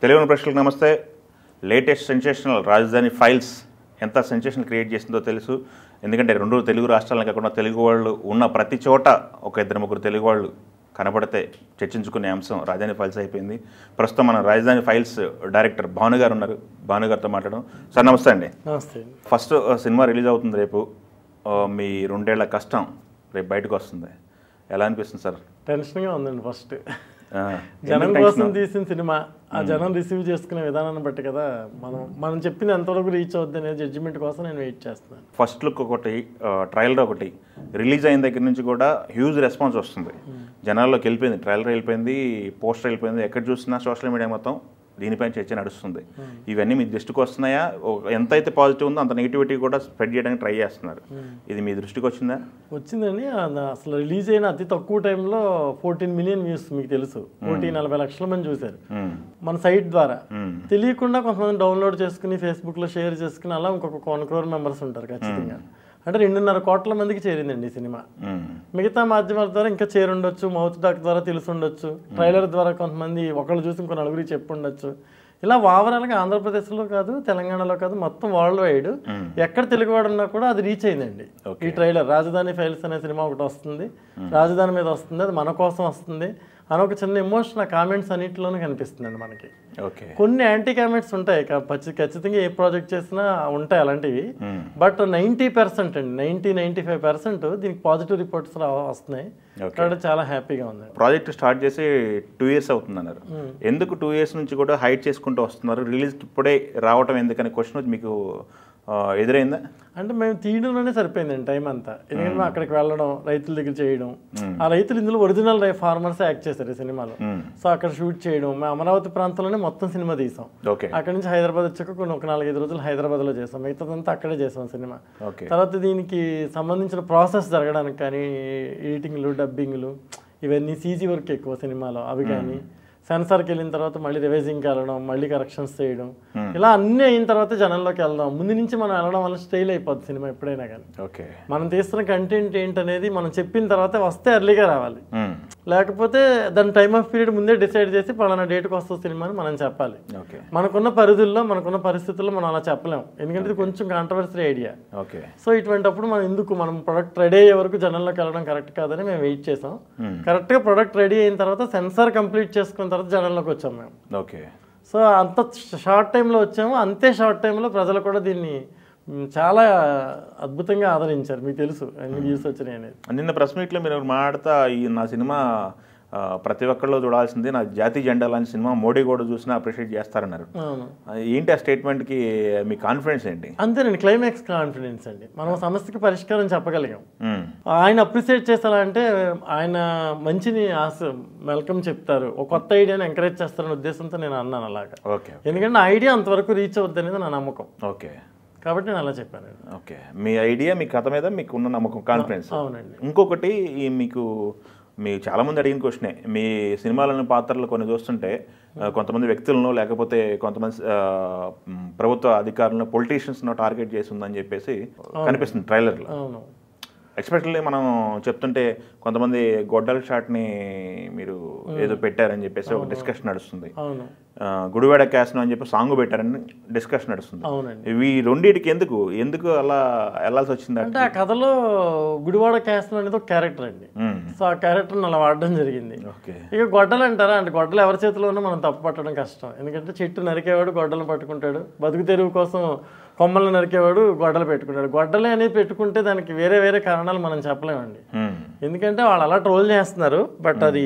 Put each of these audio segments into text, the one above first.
తెలుగు ప్రేక్షకులకు నమస్తే latest sensational రాజధాని ఫైల్స్ ఎంత సెన్సేషన్ క్రియేట్ చేసిందో తెలుసు ఎందుకంటే రెండు తెలుగు రాష్ట్రాలను కాకుండా తెలుగు వాళ్ళు ఉన్న ప్రతి చోట ఒక ఇద్దరు ముగ్గురు తెలుగు వాళ్ళు కనబడితే చర్చించుకునే అంశం రాజధాని ఫైల్స్ అయిపోయింది ప్రస్తుతం మన రాజధాని ఫైల్స్ డైరెక్టర్ భాను గారు ఉన్నారు భాను గారితో మాట్లాడడం సార్ నమస్తే అండి నమస్తే ఫస్ట్ సినిమా రిలీజ్ అవుతుంది రేపు ఆ, మీ రెండేళ్ల కష్టం రేపు బయటకు వస్తుంది ఎలా అనిపిస్తుంది సార్ టెన్షన్గా ఉందండి ఫస్ట్ ఆ, జనం ఎందుకు కోసం tension? తీసిన సినిమా ఆ జనం రిసీవ్ చేసుకునే విధానాన్ని బట్టి కదా మనం మనం చెప్పింది ఎంతవరకు రీచ్ అవుద్ది అనే జడ్జిమెంట్ కోసం నేను వెయిట్ చేస్తున్నాను ఫస్ట్ లుక్ ఒకటి ట్రయలర్ ఒకటి రిలీజ్ అయిన దగ్గర నుంచి కూడా హ్యూజ్ రెస్పాన్స్ వస్తుంది జనాల్లోకి వెళ్ళిపోయింది ట్రయలర్ వెళ్ళిపోయింది పోస్టర్ వెళ్ళిపోయింది ఎక్కడ చూసినా సోషల్ మీడియా మొత్తం దీనిపైన చర్చ నడుస్తుంది ఇవన్నీ మీ దృష్టికి వస్తున్నాయా ఓ- ఎంత అయితే పాజిటివ్ ఉందో అంత నెగిటివిటీ కూడా స్ప్రెడ్ చేయడానికి ట్రై చేస్తున్నారు ఇది మీ దృష్టికి వచ్చిందా వచ్చిందండి ఆ- అసలు రిలీజ్ అయిన అతి తక్కువ టైంలో ఫోర్టీన్ మిలియన్ వ్యూస్ మీకు తెలుసు కోటి నలభై లక్షల మంది చూశారు మ్మ్. మన సైట్ ద్వారా మ్మ్. తెలియకుండా కొంతమంది డౌన్లోడ్ చేసుకుని ఫేస్బుక్లో షేర్ చేసుకుని అలా ఇంకొక వన్ క్రోర్ మెంబర్స్ ఉంటారు ఖచ్చితంగా అంటే రెండున్నర కోట్ల మందికి చేరిందండి ఈ సినిమా మ్మ్. మిగతా మాధ్యమాల ద్వారా ఇంకా చేరుండొచ్చు మౌత్ టాక్ ద్వారా తెలుసుండొచ్చు ట్రైలర్ ద్వారా కొంతమంది ఒకళ్ళు చూసి ఇంకో నలుగురికి చెప్పుండొచ్చు ఇలా ఓవరాల్గా ఆంధ్రప్రదేశ్లో కాదు తెలంగాణలో కాదు మొత్తం వరల్డ్ వైడ్ ఎక్కడ తెలుగువాడు ఉన్నా కూడా అది రీచ్ అయిందండి ఈ ట్రైలర్ రాజధాని ఫైల్స్ అనే సినిమా ఒకటి వస్తుంది రాజధాని మీద వస్తుంది అది మన కోసం వస్తుంది అని ఒక చిన్న ఎమోషన్ ఆ కామెంట్స్ అన్నింటిలోనూ కనిపిస్తుందండి మనకి ఓకే కొన్ని యాంటీ కామెంట్స్ ఉంటాయి కా- పచ్చి- ఖచ్చితంగా ఏ ప్రాజెక్ట్ చేసినా ఉంటాయి అలాంటివి మ్మ్. బట్ నైంటీ పర్సెంట్ అండి నైంటీ నైంటీ ఫైవ్ పర్సెంట్ దీనికి పాజిటివ్ రిపోర్ట్స్ వస్తున్నాయి Okay. కాబట్టి చాలా హ్యాపీగా ఉంది ప్రాజెక్ట్ స్టార్ట్ చేసి టూ ఇయర్స్ అవుతుంది అన్నారు ఎందుకు టూ ఇయర్స్ నుంచి కూడా హైట్ చేసుకుంటూ వస్తున్నారు రిలీజ్కి ఇప్పుడే రావటం ఎందుకని క్వశ్చన్ వచ్చి మీకు ఆ, ఎదురైందా అంటే మేము తీయడంలోనే సరిపోయిందండి టైం అంతా ఎందుకంటే మేము అక్కడికి వెళ్ళడం రైతుల దగ్గర చేయడం ఆ రైతులు ఇందులో ఒరిజినల్ ఫార్మర్స్ యాక్ట్ చేశారు ఈ సినిమాలో మ్మ్. సో అక్కడ షూట్ చేయడం మేము అమరావతి ప్రాంతంలోనే మొత్తం సినిమా తీసాం ఓకే అక్కడ నుంచి హైదరాబాద్ వచ్చాక కొన్ని ఒక నాలుగైదు రోజులు హైదరాబాద్లో చేసాం మిగతాదంతా అక్కడే చేసాం సినిమా ఓకే తర్వాత దీనికి సంబంధించిన ప్రాసెస్ జరగడానికి కానీ ఎడిటింగ్లు డబ్బింగ్లు ఇవన్నీ సీజీ వర్క్ ఎక్కువ సినిమాలో అవి కానీ సెన్సార్కి వెళ్ళిన తర్వాత మళ్ళీ రివైజింగ్కి వెళ్ళడం మళ్ళీ కరెక్షన్స్ చేయడం ఇలా అన్నీ అయిన తర్వాత జనంలోకి వెళ్దాం ముందు నుంచి మనం వెళ్ళడం వల్ల స్టైల్ అయిపోద్ది సినిమా ఎప్పుడైనా కానీ ఓకే మనం తీస్తున్న కంటెంట్ ఏంటనేది మనం చెప్పిన తర్వాత వస్తే ఎర్లీగా రావాలి మ్మ్. లేకపోతే దాని టైమ్ ఆఫ్ పీరియడ్ ముందే డిసైడ్ చేసి పలానా డేట్కి వస్తుంది సినిమా అని మనం చెప్పాలి ఓకే మనకున్న పరిధుల్లో మనకున్న పరిస్థితుల్లో మనం అలా చెప్పలేం ఎందుకంటే ఇది కొంచెం కాంట్రవర్సరీ ఐడియా ఓకే సో ఇటువంటప్పుడు మనం ఎందుకు మనం ప్రొడక్ట్ రెడీ అయ్యే వరకు జనంలోకి వెళ్ళడం కరెక్ట్ కాదని మేము వెయిట్ చేసాం కరెక్ట్గా ప్రొడక్ట్ రెడీ అయిన తర్వాత సెన్సార్ కంప్లీట్ చేసుకున్న తర్వాత జనంలోకి వచ్చాం మేము ఓకే సో అంత షార్ట్ టైంలో వచ్చాము అంతే షార్ట్ టైంలో ప్రజలు కూడా దీన్ని మ్, చాలా అద్భుతంగా ఆదరించారు మీకు తెలుసు ఎన్ని వ్యూస్ వచ్చినాయి అనేది నిన్న ప్రెస్ మీట్లో మీరు మాట్లాడుతా ఈ నా సినిమా ఆ, ప్రతి ఒక్కళ్ళు చూడాల్సింది నా జాతీయ జెండా లాంటి సినిమా మోడీ కూడా చూసినా అప్రిషియేట్ చేస్తారన్నారు అవును ఆ, ఏంటి ఆ స్టేట్మెంట్కి మీ కాన్ఫిడెన్స్ ఏంటి అంతేనండి క్లైమాక్స్ కాన్ఫిడెన్స్ అండి మనం సమస్యకి పరిష్కారం చెప్పగలిగాం మ్మ్. ఆయన అప్రిసియేట్ చేస్తారంటే ఆయన మంచిని ఆశ వెల్కమ్ చెప్తారు ఒక కొత్త ఐడియాని ఎంకరేజ్ చేస్తారనే ఉద్దేశంతో నేను అన్నాను అలాగా ఓకే ఎందుకంటే నా ఐడియా అంతవరకు రీచ్ అవుద్ది అనేది నా నమ్మకం ఓకే కాబట్టి నేను అలా చెప్పాను ఓకే మీ ఐడియా మీ కథ మీద మీకు ఉన్న నమ్మకం కాన్ఫిడెన్స్ అవునండి ఇంకొకటి ఈ మీకు మీ చాలామంది అడిగిన క్వశ్చనే మీ సినిమాలోని పాత్రలు కొన్ని చూస్తుంటే ఆ, కొంతమంది వ్యక్తులను లేకపోతే కొంతమంది ఆ, మ్, ప్రభుత్వ అధికారులను పొలిటీషియన్స్ను టార్గెట్ చేసి ఉందని చెప్పేసి కనిపిస్తుంది ట్రైలర్లో అవును ఎక్స్పెషల్లీ మనం చెప్తుంటే కొంతమంది గొడ్డల షాట్ని మీరు ఏదో పెట్టారని చెప్పేసి ఒక డిస్కషన్ నడుస్తుంది అవును ఆ, గుడివాడ క్యాస్ను అని చెప్పి సాంగ్ పెట్టారని డిస్కషన్ నడుస్తుంది అవునండి ఇవి రెండింటికి ఎందుకు ఎందుకు అలా వెళ్ళాల్సి వచ్చింది అంటే ఆ కథలో గుడివాడ క్యాస్ట్ అనేది ఒక క్యారెక్టర్ అండి మ్మ్. సో ఆ క్యారెక్టర్ని అలా వాడడం జరిగింది ఓకే ఇక గొడ్డలు అంటారా అంటే గొడ్డలు ఎవరి చేతిలో ఉన్నా మనం తప్పు పట్టడం కష్టం ఎందుకంటే చెట్టు నరికేవాడు గొడ్డలు పట్టుకుంటాడు బతుకు తెరువు కోసం కొమ్మలను నరికేవాడు గొడ్డలు పెట్టుకుంటాడు గొడ్డలే అనేది పెట్టుకుంటే దానికి వేరే వేరే కారణాలు మనం చెప్పలేమండి మ్మ్. ఎందుకంటే వాళ్ళు అలా ట్రోల్ చేస్తున్నారు బట్ అది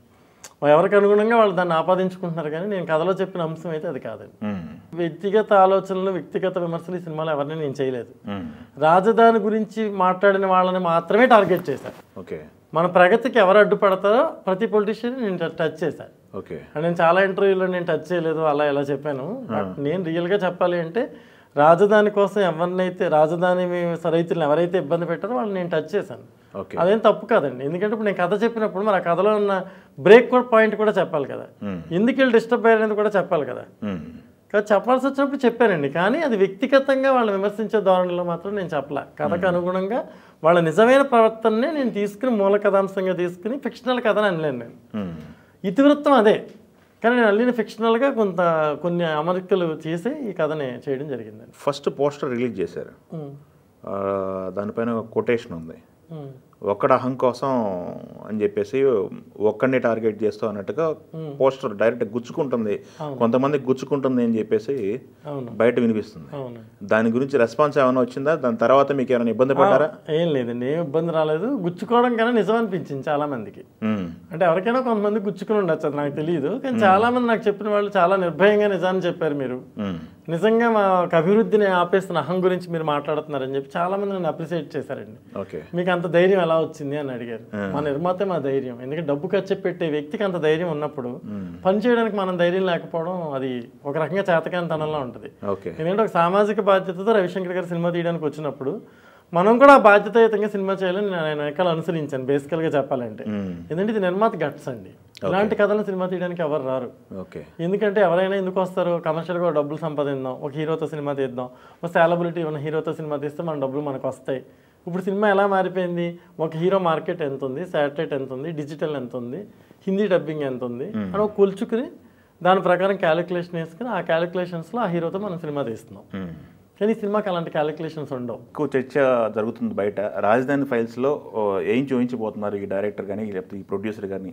ఎవరికి అనుగుణంగా వాళ్ళు దాన్ని ఆపాదించుకుంటున్నారు కానీ నేను కథలో చెప్పిన అంశం అయితే అది కాదండి మ్మ్. వ్యక్తిగత ఆలోచనలు వ్యక్తిగత విమర్శలు ఈ సినిమాలో ఎవరిని నేను చేయలేదు మ్మ్. రాజధాని గురించి మాట్లాడిన వాళ్ళని మాత్రమే టార్గెట్ చేశాను ఓకే మన ప్రగతికి ఎవరు అడ్డుపడతారో ప్రతి పొలిటీషియన్ నేను ట- టచ్ చేశాను ఓకే అండ్ నేను చాలా ఇంటర్వ్యూలో నేను టచ్ చేయలేదు అలా ఎలా చెప్పాను బట్ నేను రియల్గా చెప్పాలి అంటే రాజధాని కోసం ఎవరినైతే రాజధాని మీ- రైతులను ఎవరైతే ఇబ్బంది పెట్టారో వాళ్ళని నేను టచ్ చేశాను ఓకే అదేం తప్పు కాదండి ఎందుకంటే ఇప్పుడు నేను కథ చెప్పినప్పుడు మరి ఆ కథలో ఉన్న బ్రేక్ కూడా పాయింట్ కూడా చెప్పాలి కదా మ్మ్. ఎందుకు వీళ్ళు డిస్టర్బ్ అయ్యారనేది కూడా చెప్పాలి కదా మ్మ్. కాదు చెప్పాల్సి వచ్చినప్పుడు చెప్పానండి కానీ అది వ్యక్తిగతంగా వాళ్ళు విమర్శించే ధోరణిలో మాత్రం నేను చెప్పలే కథకు అనుగుణంగా వాళ్ళ నిజమైన ప్రవర్తననే నేను తీసుకుని మూల కథాంశంగా తీసుకుని ఫిక్షనల్ కథని అనలేను నేను మ్మ్. ఇతివృత్తం అదే కానీ నేను అల్లిన ఫిక్షనల్గా కొంత కొన్ని అమరికలు చేసి ఈ కథని చేయడం జరిగిందండి ఫస్ట్ పోస్టర్ రిలీజ్ చేశారు ఉమ్, ఆ, దానిపైన ఒక కొటేషన్ ఉంది ఉమ్, ఒక్కడ అహం కోసం అని చెప్పేసి ఒక్కడిని టార్గెట్ చేస్తూ అన్నట్టుగా పోస్టర్ డైరెక్ట్ గుచ్చుకుంటుంది కొంతమంది గుచ్చుకుంటుంది అని చెప్పేసి అవును బయట వినిపిస్తుంది అవును దాని గురించి రెస్పాన్స్ ఏమైనా వచ్చిందా దాని తర్వాత మీకు ఏమైనా ఇబ్బంది పడ్డారా ఏం లేదండి ఏం ఇబ్బంది రాలేదు గుచ్చుకోవడం కన్నా నిజం అనిపించింది చాలా మందికి మ్మ్. అంటే ఎవరికైనా కొంతమంది గుచ్చుకుని ఉండొచ్చు అది నాకు తెలియదు కానీ చాలా మంది నాకు చెప్పిన వాళ్ళు చాలా నిర్భయంగా నిజాన్ని చెప్పారు మీరు మ్మ్. నిజంగా మా అభివృద్ధిని ఆపేస్తున్న అహం గురించి మీరు మాట్లాడుతున్నారని చెప్పి చాలా మంది నన్ను అప్రిషియేట్ చేశారండి ఓకే మీకు అంత ధైర్యం ఎలా వచ్చింది అని అడిగారు మా నిర్మాతే మా ధైర్యం ఎందుకంటే డబ్బు ఖర్చు పెట్టే వ్యక్తికి అంత ధైర్యం ఉన్నప్పుడు పని చేయడానికి మనం ధైర్యం లేకపోవడం అది ఒక రకంగా చేతకాని తనంలో ఉంటుంది ఓకే ఎందుకంటే ఒక సామాజిక బాధ్యతతో రవిశంకర్ గారు సినిమా తీయడానికి వచ్చినప్పుడు మనం కూడా ఆ బాధ్యతాయుతంగా సినిమా చేయాలని నేను వెనకాల అనుసరించాను బేసికల్గా చెప్పాలంటే మ్మ్. ఎందుకంటే ఇది నిర్మాత గట్స్ అండి ఇలాంటి కథలను సినిమా తీయడానికి ఎవరు రారు ఓకే ఎందుకంటే ఎవరైనా ఎందుకు వస్తారు కమర్షియల్గా డబ్బులు సంపాదిద్దాం ఒక హీరోతో సినిమా తీద్దాం ఒక సాలబిలిటీ ఉన్న హీరోతో సినిమా తీస్తే మన డబ్బులు మనకు వస్తాయి ఇప్పుడు సినిమా ఎలా మారిపోయింది ఒక హీరో మార్కెట్ ఎంత ఉంది శాటిలైట్ ఎంత ఉంది డిజిటల్ ఎంత ఉంది హిందీ డబ్బింగ్ ఎంత ఉంది అని ఒక కొలుచుకుని దాని ప్రకారం క్యాలిక్యులేషన్ వేసుకుని ఆ క్యాలిక్యులేషన్స్లో ఆ హీరోతో మనం సినిమా తీస్తున్నాం మ్మ్. కానీ ఈ సినిమాకి అలాంటి క్యాలిక్యులేషన్స్ ఉండవు ఎక్కువ చర్చ జరుగుతుంది బయట రాజధాని ఫైల్స్లో ఓ, ఏం చూపించబోతున్నారు ఈ డైరెక్టర్ కానీ లేకపోతే ఈ ప్రొడ్యూసర్ కానీ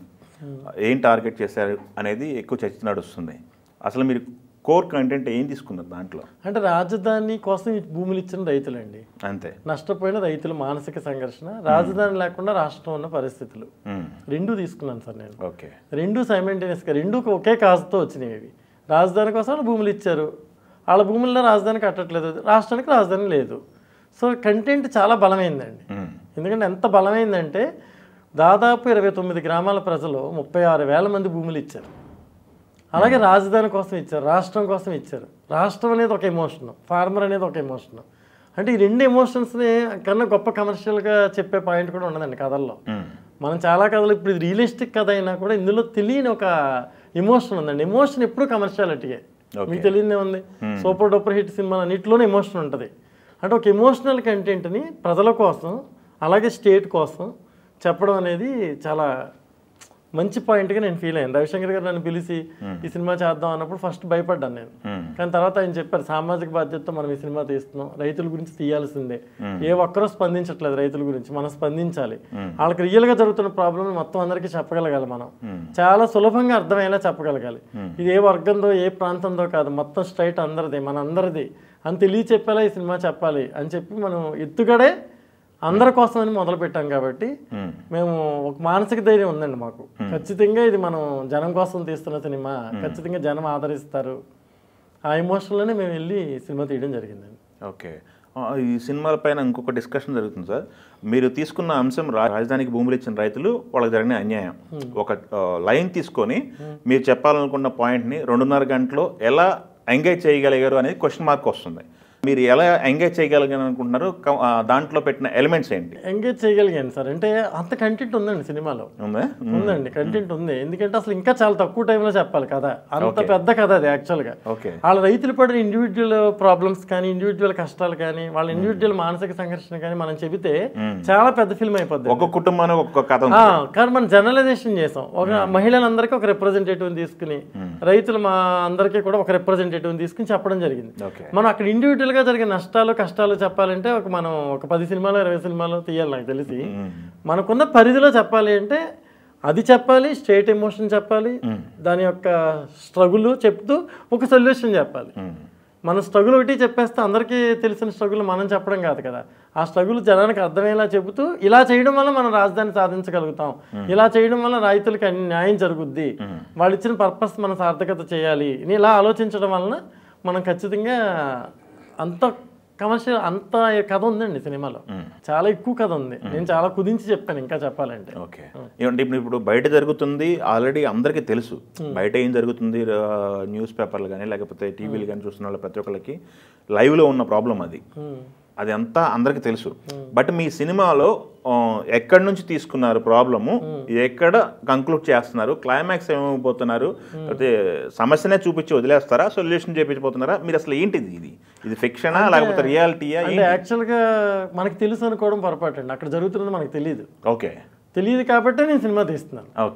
ఏం టార్గెట్ చేశారు అనేది ఎక్కువ చర్చ నడుస్తుంది అసలు మీరు కోర్ కంటెంట్ ఏం తీసుకున్నారు దాంట్లో అంటే రాజధాని కోసం ఈ భూములు ఇచ్చిన రైతులండి అంతే నష్టపోయిన రైతుల మానసిక సంఘర్షణ రాజధాని లేకుండా రాష్ట్రం ఉన్న పరిస్థితులు మ్మ్. రెండూ తీసుకున్నాను సార్ నేను ఓకే రెండు సైమెంటేనియస్గా రెండు ఒకే కాజుతో వచ్చినాయి ఇవి రాజధాని కోసం వాళ్ళు భూములు ఇచ్చారు వాళ్ళ భూముల్లో రాజధాని కట్టట్లేదు రాష్ట్రానికి రాజధాని లేదు సో కంటెంట్ చాలా బలమైందండి మ్మ్. ఎందుకంటే ఎంత బలమైందంటే దాదాపు ఇరవై తొమ్మిది గ్రామాల ప్రజలు ముప్పై ఆరు వేల మంది భూములు ఇచ్చారు అలాగే రాజధాని కోసం ఇచ్చారు రాష్ట్రం కోసం ఇచ్చారు రాష్ట్రం అనేది ఒక ఎమోషన్ ఫార్మర్ అనేది ఒక ఎమోషన్ అంటే ఈ రెండు ఎమోషన్స్ని కన్నా గొప్ప కమర్షియల్గా చెప్పే పాయింట్ కూడా ఉండదండి కథల్లో మ్మ్. మనం చాలా కథలు ఇప్పుడు ఇది రియలిస్టిక్ కథ అయినా కూడా ఇందులో తెలియని ఒక ఎమోషన్ ఉందండి ఎమోషన్ ఎప్పుడు కమర్షియాలిటీయే మీకు తెలియదే ఉంది సూపర్ డూపర్ హిట్ సినిమా అన్నింటిలోనే ఎమోషన్ ఉంటుంది అంటే ఒక ఎమోషనల్ కంటెంట్ని ప్రజల కోసం అలాగే స్టేట్ కోసం చెప్పడం అనేది చాలా మంచి పాయింట్గా నేను ఫీల్ అయ్యాను రవిశంకర్ గారు నన్ను పిలిచి ఈ సినిమా చేద్దాం అన్నప్పుడు ఫస్ట్ భయపడ్డాను నేను మ్మ్. కానీ తర్వాత ఆయన చెప్పారు సామాజిక బాధ్యతతో మనం ఈ సినిమా తీస్తున్నాం రైతుల గురించి తీయాల్సిందే ఏ ఒక్కరూ స్పందించట్లేదు రైతుల గురించి మనం స్పందించాలి వాళ్ళకి రియల్ గా జరుగుతున్న ప్రాబ్లమ్ మొత్తం అందరికీ చెప్పగలగాలి మనం చాలా సులభంగా అర్థమయ్యేలా చెప్పగలగాలి ఇది ఏ వర్గందో ఏ ప్రాంతందో కాదు మొత్తం స్ట్రైట్ అందరిది మన అందరిది అని తెలియ చెప్పేలా ఈ సినిమా చెప్పాలి అని చెప్పి మనం ఎత్తుగడే అందరి కోసం అని మొదలు పెట్టాం కాబట్టి మ్మ్. మేము ఒక మానసిక ధైర్యం ఉందండి మాకు ఖచ్చితంగా ఇది మనం జనం కోసం తీస్తున్న సినిమా ఖచ్చితంగా జనం ఆదరిస్తారు ఆ ఎమోషన్లోనే మేము వెళ్ళి సినిమా తీయడం జరిగిందండి ఓకే ఆ, ఈ సినిమాల పైన ఇంకొక డిస్కషన్ జరుగుతుంది సార్ మీరు తీసుకున్న అంశం రా- రాజధానికి భూములు ఇచ్చిన రైతులు వాళ్ళకి జరిగిన అన్యాయం ఒక ఆ, లైన్ తీసుకొని మీరు చెప్పాలనుకున్న పాయింట్ని రెండున్నర గంటలో ఎలా ఎంగేజ్ చేయగలిగారు అనేది క్వశ్చన్ మార్క్ వస్తుంది మీరు ఎలా ఎంగేజ్ చేయగలిగారు అనుకుంటున్నారు క- ఆ, దాంట్లో పెట్టిన ఎలిమెంట్స్ ఏంటి ఎంగేజ్ చేయగలిగాను సార్ అంటే అంత కంటెంట్ ఉందండి సినిమాలో ఉందా ఉందండి కంటెంట్ ఉంది ఎందుకంటే అసలు ఇంకా చాలా తక్కువ టైంలో చెప్పాలి కదా అంత పెద్ద కథ అది యాక్చువల్గా ఓకే వాళ్ళ రైతులు పడిన ఇండివిజువల్ ప్రాబ్లమ్స్ కానీ ఇండివిజువల్ కష్టాలు కానీ వాళ్ళ ఇండివిజువల్ మానసిక సంఘర్షణ కానీ మనం చెబితే చాలా పెద్ద ఫిల్మ్ అయిపోద్ది ఒక్కొక్క కుటుంబానికి ఒక్కొక్క కథ ఉంది ఆ, కానీ మనం జనరలైజేషన్ చేసాం ఒక మహిళలందరికీ ఒక రిప్రజెంటేటివ్ తీసుకుని రైతులు మా అందరికీ కూడా ఒక రిప్రజెంటేటివ్ తీసుకుని చెప్పడం జరిగింది ఓకే మనం అక్కడ ఇండివిజువల్ గా జరిగే నష్టాలు కష్టాలు చెప్పాలంటే ఒక మనం ఒక పది సినిమాలు ఇరవై సినిమాలు తీయాలి నాకు తెలిసి మనకున్న పరిధిలో చెప్పాలి అంటే అది చెప్పాలి స్టేట్ ఎమోషన్ చెప్పాలి దాని యొక్క స్ట్రగుల్ చెప్తూ ఒక సొల్యూషన్ చెప్పాలి మన స్ట్రగుల్ ఒకటి చెప్పేస్తే అందరికీ తెలిసిన స్ట్రగుల్ మనం చెప్పడం కాదు కదా ఆ స్ట్రగుల్ జనానికి అర్థమయ్యేలా చెబుతూ ఇలా చేయడం వల్ల మనం రాజధాని సాధించగలుగుతాం ఇలా చేయడం వల్ల రైతులకి అన్ని న్యాయం జరుగుద్ది వాళ్ళు ఇచ్చిన పర్పస్ మనం సార్థకత చేయాలి అని ఇలా ఆలోచించడం వలన మనం ఖచ్చితంగా అంత కమర్షియల్ అంత కథ ఉందండి సినిమాలో చాలా ఎక్కువ కథ ఉంది నేను చాలా కుదించి చెప్పాను ఇంకా చెప్పాలంటే ఓకే ఏమంటే ఇప్పుడు ఇప్పుడు బయట జరుగుతుంది ఆల్రెడీ అందరికీ తెలుసు బయట ఏం జరుగుతుంది న్యూస్ పేపర్లు కానీ లేకపోతే టీవీలు కానీ చూస్తున్న వాళ్ళ ప్రతి ఒక్కరికి లైవ్లో ఉన్న ప్రాబ్లం అది ఉమ్. అది అంతా అందరికీ తెలుసు బట్ మీ సినిమాలో ఆ, ఎక్కడి నుంచి తీసుకున్నారు ప్రాబ్లము ఎక్కడ కంక్లూడ్ చేస్తున్నారు క్లైమాక్స్ ఏమైపోతున్నారు లేకపోతే సమస్యనే చూపించి వదిలేస్తారా సొల్యూషన్ చేపించబోతున్నారా మీరు అసలు ఏంటిది ఇది ఇది ఫిక్షనా లేకపోతే రియాలిటీయా అంటే యాక్చువల్గా మనకి తెలుసు అనుకోవడం పొరపాటు అండి అక్కడ జరుగుతున్నది మనకు తెలియదు ఓకే తెలియదు కాబట్టి నేను సినిమా తీస్తున్నాను ఓకే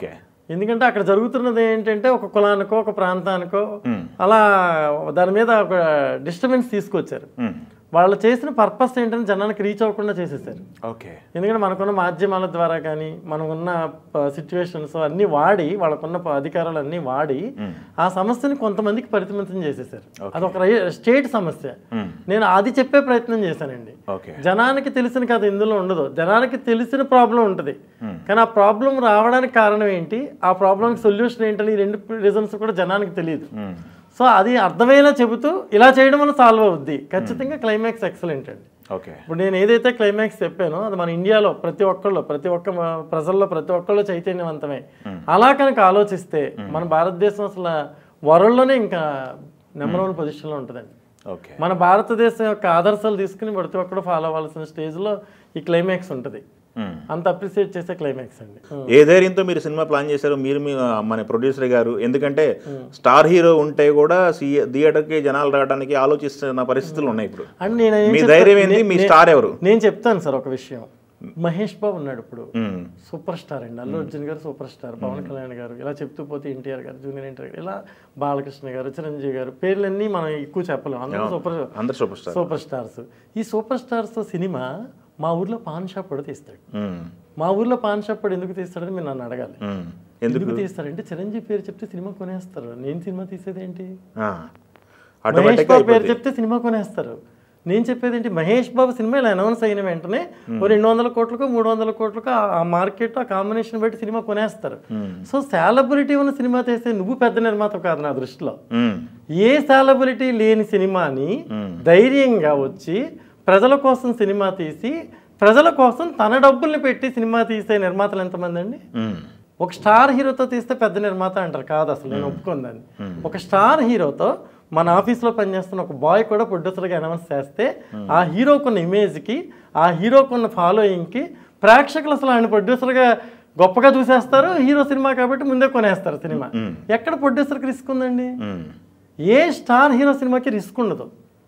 ఎందుకంటే అక్కడ జరుగుతున్నది ఏంటంటే ఒక కులానికో ఒక ప్రాంతానికో అలా దాని మీద ఒక డిస్టర్బెన్స్ తీసుకొచ్చారు మ్మ్. వాళ్ళు చేసిన పర్పస్ ఏంటని జనానికి రీచ్ అవ్వకుండా చేసేసారు ఓకే ఎందుకంటే మనకున్న మాధ్యమాల ద్వారా కానీ మనకున్న సిచ్యువేషన్స్ అన్నీ వాడి వాళ్ళకున్న ప- అధికారాలు అన్నీ వాడి ఆ సమస్యని కొంతమందికి పరిమితం చేసేసారు అదొక రై- స్టేట్ సమస్య మ్మ్. నేను అది చెప్పే ప్రయత్నం చేశానండి ఓకే జనానికి తెలిసిన కథ ఇందులో ఉండదు జనానికి తెలిసిన ప్రాబ్లం ఉంటుంది కానీ ఆ ప్రాబ్లం రావడానికి కారణం ఏంటి ఆ ప్రాబ్లంకి సొల్యూషన్ ఏంటని ఈ రెండు రీజన్స్ కూడా జనానికి తెలియదు మ్మ్. సో అది అర్థమయ్యేలా చెబుతూ ఇలా చేయడం వల్ల సాల్వ్ అవుద్ది ఖచ్చితంగా క్లైమాక్స్ ఎక్సలెంట్ అండి ఓకే ఇప్పుడు నేను ఏదైతే క్లైమాక్స్ చెప్పానో అది మన ఇండియాలో ప్రతి ఒక్కళ్ళు ప్రతి ఒక్క మ- ప్రజల్లో ప్రతి ఒక్కళ్ళు చైతన్యవంతమే అలా కనుక ఆలోచిస్తే మన భారతదేశం అసలు వరల్డ్లోనే ఇంకా నెంబర్ వన్ పొజిషన్లో ఉంటుందండి ఓకే మన భారతదేశం యొక్క ఆదర్శాలు తీసుకుని ప్రతి ఒక్కరు ఫాలో అవ్వాల్సిన స్టేజ్లో ఈ క్లైమాక్స్ ఉంటుంది మ్మ్. అంత అప్రిసియేట్ చేసే క్లైమాక్స్ అండి ఏ ధైర్యంతో మీరు సినిమా ప్లాన్ చేశారు మీరు మీ మన ప్రొడ్యూసర్ గారు ఎందుకంటే స్టార్ హీరో ఉంటే కూడా సీ- థియేటర్కి జనాలు రావడానికి ఆలోచిస్తున్న పరిస్థితులు ఉన్నాయి ఇప్పుడు అండ్ నేను ఏం మీ చెప్తా- ధైర్యం ఏంది మీ నే- స్టార్ ఎవరు నేను చెప్తాను సార్ ఒక విషయం మహేష్ బాబు ఉన్నాడు ఇప్పుడు మ్మ్. సూపర్ స్టార్ అండి అల్లు అర్జున్ గారు సూపర్ స్టార్ పవన్ కళ్యాణ్ గారు ఇలా చెప్తూ పోతే ఎన్టీఆర్ గారు జూనియర్ ఎన్టీఆర్ గారు ఇలా బాలకృష్ణ గారు చిరంజీవి గారు పేర్లన్నీ మనం ఎక్కువ చెప్పలేం అందరూ సూపర్ అందరు సూపర్ స్టార్ సూపర్ స్టార్స్ ఈ సూపర్ స్టార్స్ సినిమా మా ఊర్లో పాన్ షాప్ కూడా తీస్తాడు మ్మ్. మా ఊర్లో పాన్ షాప్ వాడు ఎందుకు తీస్తాడని మీరు నన్ను అడగాలి మ్మ్. ఎందుకు ఎందుకు తీస్తారంటే చిరంజీవి పేరు చెప్తే సినిమా కొనేస్తారు నేను సినిమా తీసేది ఏంటి ఆ. మహేష్ ఆటోమేటిక్గా బాబు పేరు అయిపోద్ది చెప్తే సినిమా కొనేస్తారు నేను చెప్పేది ఏంటి మహేష్ బాబు సినిమా ఇలా అనౌన్స్ అయిన వెంటనే ఓ రెండు వందల కోట్లకు మూడు వందల కోట్లకు ఆ- ఆ మార్కెట్ ఆ కాంబినేషన్ బట్టి సినిమా కొనేస్తారు సో సాలబిలిటీ ఉన్న సినిమా తీస్తే నువ్వు పెద్ద నిర్మాత కాదు నా దృష్టిలో మ్మ్. ఏ సాలబిలిటీ లేని సినిమాని ధైర్యంగా వచ్చి ప్రజల కోసం సినిమా తీసి ప్రజల కోసం తన డబ్బుల్ని పెట్టి సినిమా తీసే నిర్మాతలు ఎంతమంది అండి మ్మ్. ఒక స్టార్ హీరోతో తీస్తే పెద్ద నిర్మాత అంటారు కాదు అసలు నేను ఒప్పుకుందని ఒక స్టార్ హీరోతో మన ఆఫీస్లో పనిచేస్తున్న ఒక బాయ్ కూడా ప్రొడ్యూసర్గా అనౌన్స్ చేస్తే ఆ హీరోకున్న ఇమేజ్కి ఆ హీరోకున్న ఫాలోయింగ్కి ప్రేక్షకులు అసలు ఆయన ప్రొడ్యూసర్గా గొప్పగా చూసేస్తారు హీరో సినిమా కాబట్టి ముందే కొనేస్తారు సినిమా ఎక్కడ ప్రొడ్యూసర్కి రిస్క్ ఉందండి మ్మ్. ఏ స్టార్ హీరో సినిమాకి రిస్క్ ఉండదు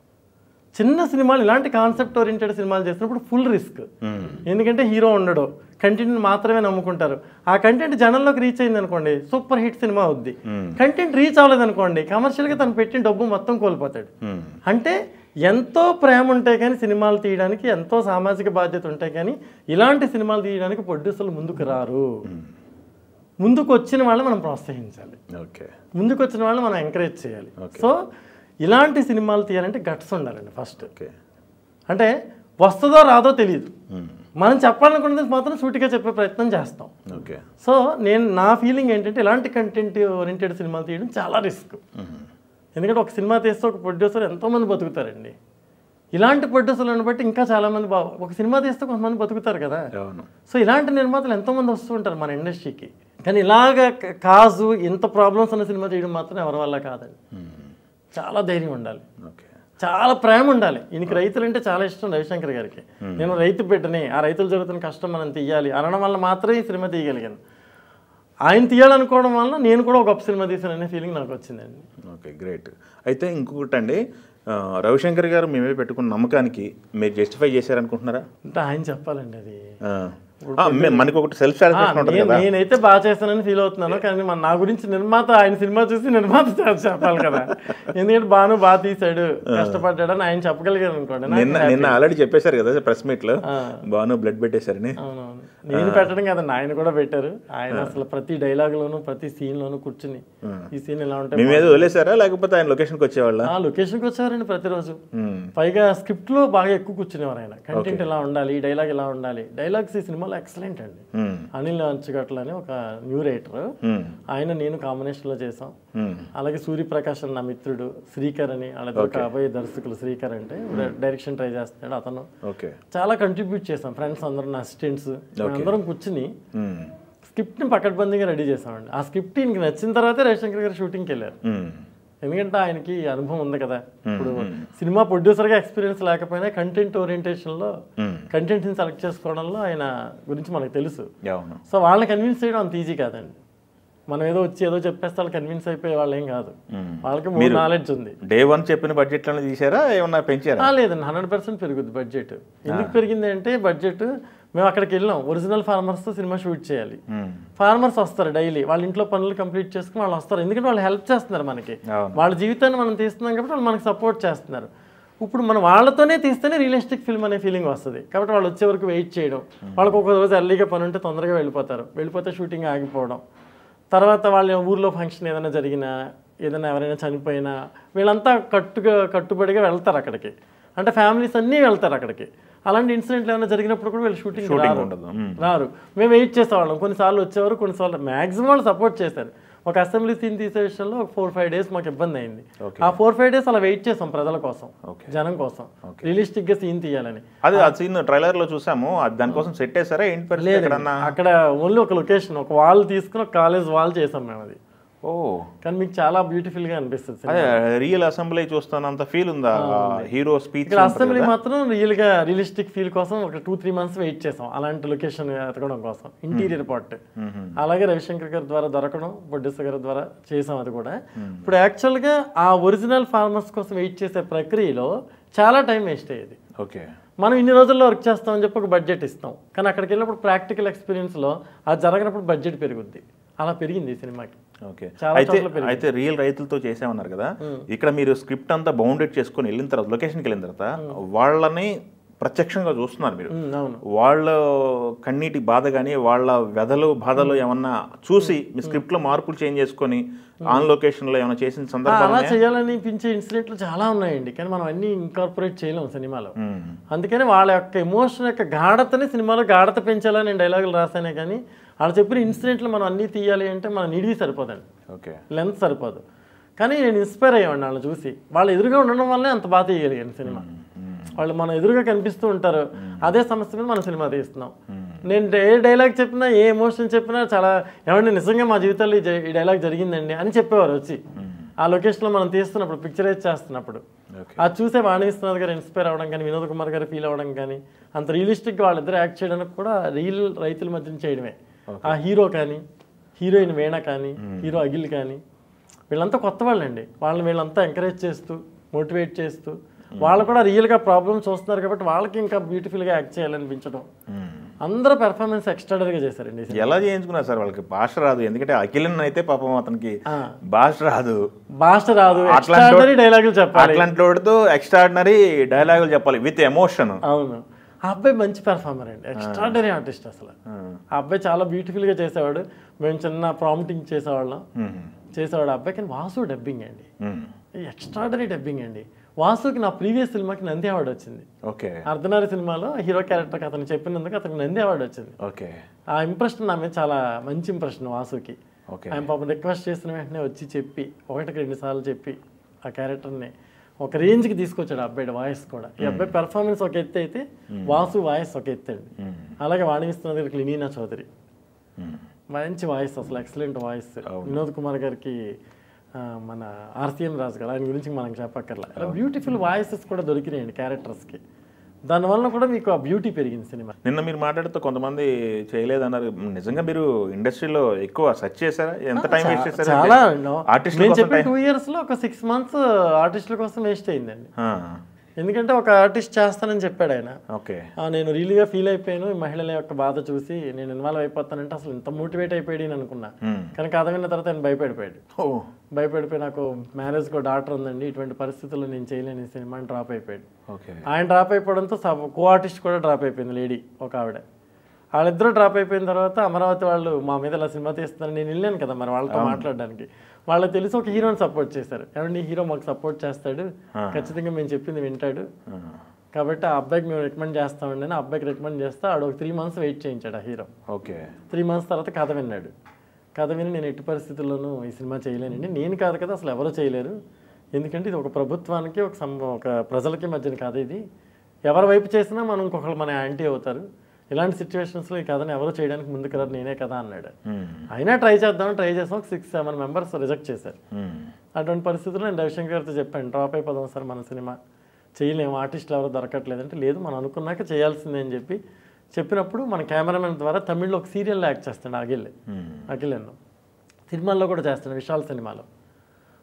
చిన్న సినిమాలు ఇలాంటి కాన్సెప్ట్ ఓరియంటెడ్ సినిమాలు చేసినప్పుడు ఫుల్ రిస్క్ మ్మ్. ఎందుకంటే హీరో ఉండడు కంటెంట్ మాత్రమే నమ్ముకుంటారు ఆ కంటెంట్ జనంలోకి రీచ్ అయింది అనుకోండి సూపర్ హిట్ సినిమా అవుద్ది కంటెంట్ రీచ్ అవ్వలేదు అనుకోండి కమర్షియల్గా తను పెట్టిన డబ్బు మొత్తం కోల్పోతాడు మ్మ్. అంటే ఎంతో ప్రేమ ఉంటే కానీ సినిమాలు తీయడానికి ఎంతో సామాజిక బాధ్యత ఉంటాయి కానీ ఇలాంటి సినిమాలు తీయడానికి ప్రొడ్యూసర్లు ముందుకు రారు ముందుకు వచ్చిన వాళ్ళని మనం ప్రోత్సహించాలి ఓకే ముందుకు వచ్చిన వాళ్ళని మనం ఎంకరేజ్ చేయాలి సో ఇలాంటి సినిమాలు తీయాలంటే గట్స్ ఉండాలండి ఫస్ట్ ఓకే అంటే వస్తుందో రాదో తెలియదు మ్మ్. మనం చెప్పాలనుకున్నది మాత్రం సూటిగా చెప్పే ప్రయత్నం చేస్తాం ఓకే సో నేను నా ఫీలింగ్ ఏంటంటే ఇలాంటి కంటెంట్ ఓరియంటెడ్ సినిమాలు తీయడం చాలా రిస్క్ మ్మ్. ఎందుకంటే ఒక సినిమా తీస్తే ఒక ప్రొడ్యూసర్ ఎంతోమంది బతుకుతారండి ఇలాంటి ప్రొడ్యూసర్లను బట్టి ఇంకా చాలామంది బా ఒక సినిమా తీస్తే కొంతమంది బతుకుతారు కదా అవును సో ఇలాంటి నిర్మాతలు ఎంతోమంది వస్తూ ఉంటారు మన ఇండస్ట్రీకి కానీ ఇలాగ క- కాజు ఇంత ప్రాబ్లమ్స్ ఉన్న సినిమా తీయడం మాత్రం ఎవరి వల్ల కాదండి మ్మ్. చాలా ధైర్యం ఉండాలి ఓకే చాలా ప్రేమ ఉండాలి ఈయనకి రైతులు అంటే చాలా ఇష్టం రవిశంకర్ గారికి నేను రైతు బిడ్డని ఆ రైతులు జరుగుతున్న కష్టం మనం తీయాలి అనడం వల్ల మాత్రమే ఈ సినిమా తీయగలిగాను ఆయన తీయాలనుకోవడం వల్ల నేను కూడా ఒక గొప్ప సినిమా తీసాననే ఫీలింగ్ నాకు వచ్చిందండి ఓకే గ్రేట్ అయితే ఇంకొకటి అండి ఆ, రవిశంకర్ గారు మేమే పెట్టుకున్న నమ్మకానికి మీరు జస్టిఫై చేశారనుకుంటున్నారా అంటే ఆయన చెప్పాలండి అది ఆ. ఆ, మే- మనకి ఒకటి సెల్ఫ్ సాటిస్ఫాక్షన్ ఉంటుంది నేను- కదా నేనైతే బాగా చేస్తానని ఫీల్ అవుతున్నాను కానీ మన నా గురించి నిర్మాత ఆయన సినిమా చూసి నిర్మాత చే- చెప్పాలి కదా ఎందుకంటే బాను బాగా తీశాడు కష్టపడ్డాడని ఆయన చెప్పగలిగారు అనుకోండి నాకు నిన్న నిన్న ఆల్రెడీ చెప్పేశారు కదా ప్రెస్ మీట్ లో ఆ. బాను బ్లడ్ పెట్టేశారని అవునవును నేను పెట్టడం కదండి ఆయన కూడా పెట్టారు ఆయన అసలు ప్రతి డైలాగ్ లోను ప్రతి సీన్ లోను కూర్చుని ఈ సీన్ ఇలా మీ ఉంటాయి మీద వదిలేశారా లేకపోతే ఆయన లొకేషన్కి వచ్చేవాళ్ళ ఆ లొకేషన్కి వచ్చారండి ప్రతిరోజు మ్మ్. పైగా స్క్రిప్ట్ లో బాగా ఎక్కువ కూర్చునేవారు ఆయన కంటెంట్ ఇలా ఉండాలి ఈ డైలాగ్ ఇలా ఉండాలి డైలాగ్స్ ఈ సినిమాలో ఎక్సలెంట్ అండి మ్మ్. అనిల్ అంచుగట్ల అని ఒక న్యూ రైటర్ మ్మ్. ఆయన నేను కాంబినేషన్ లో చేసాం మ్మ్. అలాగే సూర్యప్రకాష్ అని నా మిత్రుడు శ్రీకర్ అని వాళ్ళ కాబోయే దర్శకులు శ్రీకర్ అంటే డైరెక్షన్ ట్రై చేస్తున్నాడు అతను ఓకే చాలా కంట్రిబ్యూట్ చేసాం ఫ్రెండ్స్ అందరం నా అసిస్టెంట్స్ అందరం కూర్చుని మ్మ్. స్క్రిప్ట్ని పకడ్బందీగా రెడీ చేసామండి ఆ స్క్రిప్ట్ ఈయనకి నచ్చిన తర్వాతే రవిశంకర్ గారు షూటింగ్కి వెళ్ళారు మ్మ్. ఎందుకంటే ఆయనకి అనుభవం ఉంది కదా ఇప్పుడు సినిమా ప్రొడ్యూసర్గా ఎక్స్పీరియన్స్ లేకపోయినా కంటెంట్ ఓరియంటేషన్లో మ్మ్. కంటెంట్ని సెలెక్ట్ చేసుకోవడంలో ఆయన గురించి మనకు తెలుసు అవును సో వాళ్ళని కన్విన్స్ చేయడం అంత ఈజీ కాదండి మనం ఏదో వచ్చి ఏదో చెప్పేస్తే వాళ్ళు కన్విన్స్ అయిపోయే వాళ్ళు ఏం కాదు మ్మ్. వాళ్ళకి మూడు నాలెడ్జ్ ఉంది డే వన్ చెప్పిన బడ్జెట్లోనే తీసారా ఏమన్నా పెంచారా ఆ, లేదండి హండ్రెడ్ పర్సెంట్ పెరుగుద్ది బడ్జెట్ ఎందుకు పెరిగింది అంటే బడ్జెట్ మేము అక్కడికి వెళ్ళాం ఒరిజినల్ ఫార్మర్స్తో సినిమా షూట్ చేయాలి మ్మ్. ఫార్మర్స్ వస్తారు డైలీ వాళ్ళ ఇంట్లో పనులు కంప్లీట్ చేసుకుని వాళ్ళు వస్తారు ఎందుకంటే వాళ్ళు హెల్ప్ చేస్తున్నారు మనకి అవును. వాళ్ళ జీవితాన్ని మనం తీస్తున్నాం కాబట్టి వాళ్ళు మనకి సపోర్ట్ చేస్తున్నారు ఇప్పుడు మనం వాళ్ళతోనే తీస్తేనే రియలిస్టిక్ ఫిల్మ్ అనే ఫీలింగ్ వస్తుంది కాబట్టి వాళ్ళు వచ్చే వరకు వెయిట్ చేయడం వాళ్ళకి ఒక రోజు ఎర్లీగా పని ఉంటే తొందరగా వెళ్ళిపోతారు వెళ్ళిపోతే షూటింగ్ ఆగిపోవడం తర్వాత వాళ్ళ ఊర్లో ఫంక్షన్ ఏదైనా జరిగినా ఏదైనా ఎవరైనా చనిపోయినా వీళ్ళంతా కట్టుగా కట్టుబడిగా వెళ్తారు అక్కడికి అంటే ఫ్యామిలీస్ అన్నీ వెళ్తారు అక్కడికి అలాంటి ఇన్సిడెంట్లు ఏమైనా జరిగినప్పుడు కూడా వీళ్ళు షూటింగ్ షూటింగ్ రారు ఉండదు మ్మ్. రారు మేము వెయిట్ చేసేవాళ్ళం కొన్నిసార్లు వచ్చేవారు కొన్నిసార్లు మ్యాక్సిమం వాళ్ళు సపోర్ట్ చేశారు ఒక అసెంబ్లీ సీన్ తీసే విషయంలో ఒక ఫోర్ ఫైవ్ డేస్ మాకు ఇబ్బంది అయింది Okay. ఆ ఫోర్ ఫైవ్ డేస్ అలా వెయిట్ చేసాం ప్రజల కోసం Okay. జనం కోసం రియలిస్టిక్ గా సీన్ తీయాలని అది ఆ సీన్ ట్రైలర్ లో చూసాము అది దానికోసం సెట్ చేసారా ఏంటి పరిస్థితి ఎక్కడన్నా అక్కడ ఓన్లీ ఒక లొకేషన్ ఒక వాల్ తీసుకుని ఒక కాలేజ్ వాల్ చేసాం మేము అది ఓ కానీ మీకు చాలా బ్యూటిఫుల్ గా అనిపిస్తుంది cinema. అదే రియల్ అసెంబ్లీ చూస్తున్నంత ఫీల్ ఉందా హీరో స్పీచ్ ఇక్కడ అసెంబ్లీ మాత్రం రియల్ గా రియలిస్టిక్ ఫీల్ కోసం ఒక టూ త్రీ మంత్స్ వెయిట్ చేసాం అలాంటి లొకేషన్ ఎతకడం కోసం ఇంటీరియర్ పార్ట్ అలాగే రవిశంకర్ గారి ద్వారా దొరకడం ప్రొడ్యూసర్ గారి ద్వారా చేసాం అది కూడా ఇప్పుడు యాక్చువల్ గా ఆ ఒరిజినల్ ఫార్మర్స్ కోసం వెయిట్ చేసే ప్రక్రియలో చాలా టైం వేస్ట్ అయ్యేది ఓకే మనం ఇన్ని రోజుల్లో వర్క్ చేస్తామని చెప్పి ఒక బడ్జెట్ ఇస్తాం కానీ అక్కడికి వెళ్ళినప్పుడు ప్రాక్టికల్ ఎక్స్పీరియన్స్లో అది జరగనప్పుడు బడ్జెట్ పెరుగుద్ది అలా పెరిగింది ఈ సినిమాకి ఓకే చాలా అయితే చోట్ల పెరిగింది. అయితే రియల్ రైతులతో చేసామన్నారు కదా ఇక్కడ మీరు స్క్రిప్ట్ అంతా బౌండెడ్ చేసుకొని వెళ్ళిన తర్వాత లొకేషన్కి వెళ్ళిన తర్వాత వాళ్ళని ప్రత్యక్షంగా చూస్తున్నారు మీరు ఉమ్, అవును వాళ్ళ కన్నీటి బాధ కానీ వాళ్ళ వ్యధలు బాధలు ఏమన్నా చూసి మీ స్క్రిప్ట్ లో మార్పులు చేంజ్ చేసుకొని ఆన్ లొకేషన్ లో ఏమైనా చేసిన ఆ, సందర్భాలు అలా చేయాలనిపించే ఇన్సిడెంట్లు చాలా ఉన్నాయండి కానీ మనం అన్ని ఇంకార్పొరేట్ చేయలేము సినిమాలో మ్మ్. అందుకని వాళ్ళ యొక్క ఎమోషన్ యొక్క గాఢతని సినిమాలో గాఢత పెంచాలని నేను డైలాగులు రాశానే కానీ వాళ్ళు చెప్పిన ఇన్సిడెంట్లు మనం అన్నీ తీయాలి అంటే మన నిడివి సరిపోదండి ఓకే లెంత్ సరిపోదు కానీ నేను ఇన్స్పైర్ అయ్యాను వాళ్ళని చూసి వాళ్ళు ఎదురుగా ఉండడం వల్లే అంత బాగా తీయగలిగాను సినిమా వాళ్ళు మన ఎదురుగా కనిపిస్తూ ఉంటారు అదే సమస్య మీద మనం సినిమా తీస్తున్నాం నేను ఏ డైలాగ్ చెప్పినా ఏ ఎమోషన్ చెప్పినా చాలా ఏమంటే నిజంగా మా జీవితంలో ఈ జ- ఈ డైలాగ్ జరిగిందండి అని చెప్పేవారు వచ్చి ఆ లొకేషన్లో మనం తీస్తున్నప్పుడు పిక్చరైజ్ చేస్తున్నప్పుడు ఓకే అది చూసే వాణిశ్వనాథ్ గారు ఇన్స్పైర్ అవ్వడం కానీ వినోద్ కుమార్ గారు ఫీల్ అవ్వడం కానీ అంత రియలిస్టిక్గా వాళ్ళిద్దరు యాక్ట్ చేయడానికి కూడా రియల్ రైతుల మధ్యన చేయడమే ఆ హీరో కానీ హీరోయిన్ వీణ కానీ హీరో అఖిల్ కానీ వీళ్ళంతా కొత్త వాళ్ళండి వాళ్ళని వీళ్ళంతా ఎంకరేజ్ చేస్తూ మోటివేట్ చేస్తూ వాళ్ళు కూడా రియల్గా ప్రాబ్లమ్స్ చూస్తున్నారు కాబట్టి వాళ్ళకి ఇంకా బ్యూటిఫుల్గా యాక్ట్ చేయాలనిపించడం అందరూ పెర్ఫార్మెన్స్ ఎక్స్ట్రాడరీగా చేశారండి ఈ సినిమా. ఎలా చేయించుకున్నారు సార్ వాళ్ళకి భాష రాదు ఎందుకంటే అఖిలన్ అయితే పాపం అతనికి ఆ. భాష రాదు భాష రాదు అట్లాంటి ఎక్స్ట్రాడరీ డైలాగులు చెప్పాలి అట్లాంటి వాడితో ఎక్స్ట్రాడినరీ డైలాగులు చెప్పాలి విత్ ఎమోషన్ అవును ఆ అబ్బాయి మంచి పెర్ఫార్మర్ అండి ఎక్స్ట్రాడరీ ఆర్టిస్ట్ అసలు ఆ అబ్బాయి చాలా బ్యూటిఫుల్గా చేసేవాడు మేము చిన్న ప్రాంప్టింగ్ చేసేవాళ్ళం చేసేవాడు ఆ అబ్బాయి కానీ వాసు డబ్బింగ్ అండి ఎక్స్ట్రాడరీ డబ్బింగ్ అండి వాసుకి నా ప్రీవియస్ సినిమాకి నంది అవార్డు వచ్చింది ఓకే అర్ధనారి సినిమాలో హీరో క్యారెక్టర్కి అతను చెప్పినందుకు అతనికి నంది అవార్డు వచ్చింది ఓకే ఆ ఇంప్రెషన్ నా మీద చాలా మంచి ఇంప్రెషన్ వాసుకి ఓకే ఆయన పాపం రిక్వెస్ట్ చేసిన వెంటనే వచ్చి చెప్పి ఒకటికి రెండు సార్లు చెప్పి ఆ క్యారెక్టర్ని ఒక రేంజ్కి తీసుకొచ్చాడు ఆ అబ్బాయి వాయిస్ కూడా ఈ అబ్బాయి పెర్ఫార్మెన్స్ ఒక ఎత్తు అయితే వాసు వాయిస్ ఒక ఎత్తు అండి అలాగే వాణిస్తున్న దగ్గరికి లినీనా చౌదరి మంచి వాయిస్ అసలు ఎక్సలెంట్ వాయిస్ వినోద్ కుమార్ గారికి ఆ, మన ఆర్సీఎం రాజు గారు ఆయన గురించి మనకు చెప్పక్కర్లా అలా బ్యూటిఫుల్ వాయిసెస్ కూడా దొరికినాయండి క్యారెక్టర్స్కి దానివల్ల కూడా మీకు ఆ బ్యూటీ పెరిగింది సినిమా నిన్న మీరు మాట్లాడుతూ కొంతమంది చేయలేదన్నారు నిజంగా మీరు ఇండస్ట్రీలో ఎక్కువ సెర్చ్ చేశారా ఎంత టైం వేస్ట్ చేశారు చాలా ఆర్టిస్ట్ నేను చెప్పిన టూ ఇయర్స్ లో ఒక సిక్స్ మంత్స్ ఆర్టిస్టుల కోసం వేస్ట్ అయిందండి ఎందుకంటే ఒక ఆర్టిస్ట్ చేస్తానని చెప్పాడు ఆయన ఓకే ఆ, నేను రియల్గా ఫీల్ అయిపోయాను ఈ మహిళల యొక్క బాధ చూసి నేను ఇన్వాల్వ్ అయిపోతానంటే అసలు ఇంత మోటివేట్ అయిపోయాడు అని అనుకున్నా కానీ కథ విన్న తర్వాత ఆయన భయపడిపోయాడు ఓ భయపడిపోయి నాకు మ్యారేజ్కి ఒక డాక్టర్ ఉందండి ఇటువంటి పరిస్థితుల్లో నేను చేయలేని ఈ సినిమా డ్రాప్ అయిపోయాడు ఓకే ఆయన డ్రాప్ అయిపోవడంతో కో ఆర్టిస్ట్ కూడా డ్రాప్ అయిపోయింది లేడీ ఒక ఆవిడ వాళ్ళిద్దరూ డ్రాప్ అయిపోయిన తర్వాత అమరావతి వాళ్ళు మా మీద ఇలా సినిమా తీస్తున్నారు నేను వెళ్ళాను కదా మరి వాళ్ళతో మాట్లాడడానికి వాళ్ళకి తెలిసి ఒక హీరోని సపోర్ట్ చేశారు ఏమండి హీరో మాకు సపోర్ట్ చేస్తాడు ఖచ్చితంగా మేము చెప్పింది వింటాడు కాబట్టి ఆ అబ్బాయికి మేము రికమెండ్ చేస్తామండి అని ఆ అబ్బాయికి రికమెండ్ చేస్తే ఆడు ఒక త్రీ మంత్స్ వెయిట్ చేయించాడు ఆ హీరో ఓకే త్రీ మంత్స్ తర్వాత కథ విన్నాడు కథ విని నేను ఎట్టి పరిస్థితుల్లోనూ ఈ సినిమా చేయలేనండి నేను కాదు కదా అసలు ఎవరు చేయలేరు ఎందుకంటే ఇది ఒక ప్రభుత్వానికి ఒక సం ఒక ప్రజలకి మధ్యన కథ ఇది ఎవరి వైపు చేసినా మనం ఇంకొకరు మన యాంటీ అవుతారు ఇలాంటి సిచ్యువేషన్స్లో ఈ కథను ఎవరు చేయడానికి ముందుకు రారు నేనే కదా అన్నాడు అయినా ట్రై చేద్దామని ట్రై చేసాం ఒక సిక్స్ సెవెన్ మెంబర్స్ రిజెక్ట్ చేశారు అటువంటి పరిస్థితుల్లో నేను రవిశంకర్ గారితో చెప్పాను డ్రాప్ అయిపోదాం సార్ మన సినిమా చేయలేము ఆర్టిస్టులు ఎవరు దొరకట్లేదు అంటే లేదు మనం అనుకున్నాక చేయాల్సిందే అని చెప్పి చెప్పినప్పుడు మన కెమెరామెన్ ద్వారా తమిళ్లో ఒక సీరియల్లో యాక్ట్ చేస్తాడు అఖిల్ అఖిల్ ఎన్నో సినిమాల్లో కూడా చేస్తాడు విశాల్ సినిమాలో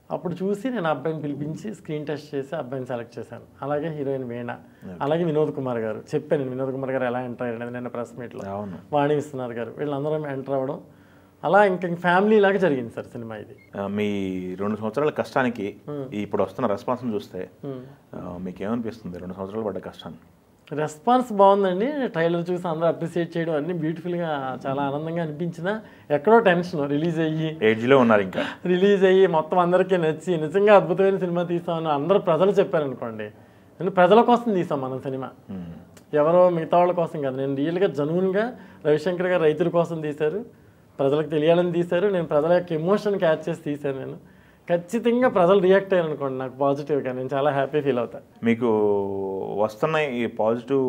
అప్పుడు చూసి నేను ఆ అబ్బాయిని పిలిపించి స్క్రీన్ టెస్ట్ చేసి ఆ అబ్బాయిని సెలెక్ట్ చేశాను అలాగే హీరోయిన్ వీణ అలాగే వినోద్ కుమార్ గారు చెప్పాను నేను వినోద్ కుమార్ గారు ఎలా ఎంటర్ అయ్యారు నిన్న ప్రెస్ మీట్లో అవును వాణి విశ్వనాథ్ గారు వీళ్ళందరం ఎంటర్ అవ్వడం అలా ఇంకా ఫ్యామిలీ లాగా జరిగింది సార్ సినిమా ఇది ఆ, మీ రెండు సంవత్సరాల కష్టానికి ఈ ఇప్పుడు వస్తున్న రెస్పాన్స్ చూస్తే Hmm. ఆ, మీకేమనిపిస్తుంది రెండు సంవత్సరాలు పడ్డ కష్టాన్ని రెస్పాన్స్ బాగుందండి ట్రైలర్ చూసి అందరూ అప్రిషియేట్ చేయడం అన్ని బ్యూటిఫుల్గా చాలా ఆనందంగా అనిపించిన ఎక్కడో టెన్షన్ రిలీజ్ అయ్యి ఏజ్లో ఉన్నారు ఇంకా రిలీజ్ అయ్యి మొత్తం అందరికీ నచ్చి నిజంగా అద్భుతమైన సినిమా తీస్తామని అందరూ ప్రజలు చెప్పారనుకోండి నేను ప్రజల కోసం తీసాం మనం సినిమా Hmm. ఎవరో మిగతా వాళ్ళ కోసం కాదు నేను రియల్గా జనువున్గా రవిశంకర్ గారు రైతుల కోసం తీశారు ప్రజలకు తెలియాలని తీశారు నేను ప్రజల యొక్క ఎమోషన్ క్యాచ్ చేసి తీశాను నేను ఖచ్చితంగా ప్రజలు రియాక్ట్ అయ్యారు అనుకోండి నాకు పాజిటివ్గా నేను చాలా హ్యాపీ ఫీల్ అవుతాను మీకు వస్తున్నాయి ఈ పాజిటివ్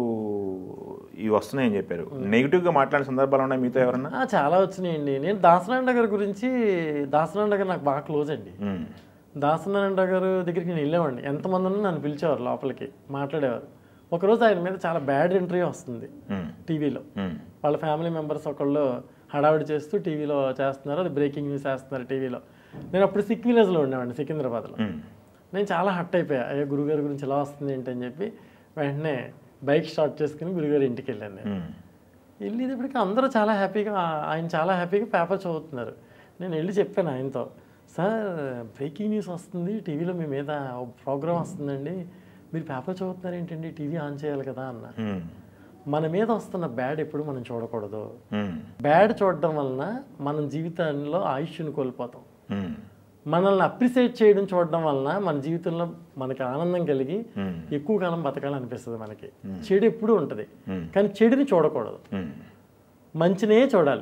ఇవి వస్తున్నాయని చెప్పారు నెగిటివ్గా మాట్లాడిన సందర్భాలు ఉన్నాయి మీతో ఎవరన్నా ఆ, చాలా వచ్చినాయండి నేను దాసనారాయణ గారి గురించి దాసనారాయణ గారు నాకు బాగా క్లోజ్ అండి Hmm. దాసనారాయణ గారు దగ్గరికి నేను వెళ్ళేవాడిని ఎంతమంది ఉన్నా నన్ను పిలిచేవారు లోపలికి మాట్లాడేవారు ఒకరోజు ఆయన మీద చాలా బ్యాడ్ ఇంటర్వ్యూ వస్తుంది Hmm. టీవీలో Hmm. వాళ్ళ ఫ్యామిలీ మెంబర్స్ ఒకళ్ళు హడావిడి చేస్తూ టీవీలో చేస్తున్నారు అది బ్రేకింగ్ న్యూస్ చేస్తున్నారు టీవీలో నేను అప్పుడు సిక్ విలేజ్లో ఉండేవాడిని సికింద్రాబాద్లో Hmm. నేను చాలా హట్ అయిపోయా అయ్యో గురుగారి గురించి ఎలా వస్తుంది ఏంటి అని చెప్పి వెంటనే బైక్ స్టార్ట్ చేసుకుని గురుగారి ఇంటికి వెళ్ళాను నేను Hmm. వెళ్ళేటప్పటికి అందరూ చాలా హ్యాపీగా ఆయన చాలా హ్యాపీగా పేపర్ చదువుతున్నారు నేను వెళ్ళి చెప్పాను ఆయనతో సార్ బ్రేకింగ్ న్యూస్ వస్తుంది టీవీలో మీ మీద ప్రోగ్రామ్ వస్తుందండి మీరు పేపర్ చదువుతున్నారు ఏంటండి టీవీ ఆన్ చేయాలి కదా అన్న Hmm. మన మీద వస్తున్న బ్యాడ్ ఎప్పుడు మనం చూడకూడదు Hmm. బ్యాడ్ చూడడం వలన మనం జీవితంలో ఆయుష్ని కోల్పోతాం Hmm. మనల్ని అప్రిసియేట్ చేయడం చూడడం వలన మన జీవితంలో మనకి ఆనందం కలిగి Hmm. ఎక్కువ కాలం బతకాలనిపిస్తుంది మనకి చెడు ఎప్పుడూ ఉంటుంది Hmm. కానీ చెడుని చూడకూడదు Hmm. మంచినే చూడాలి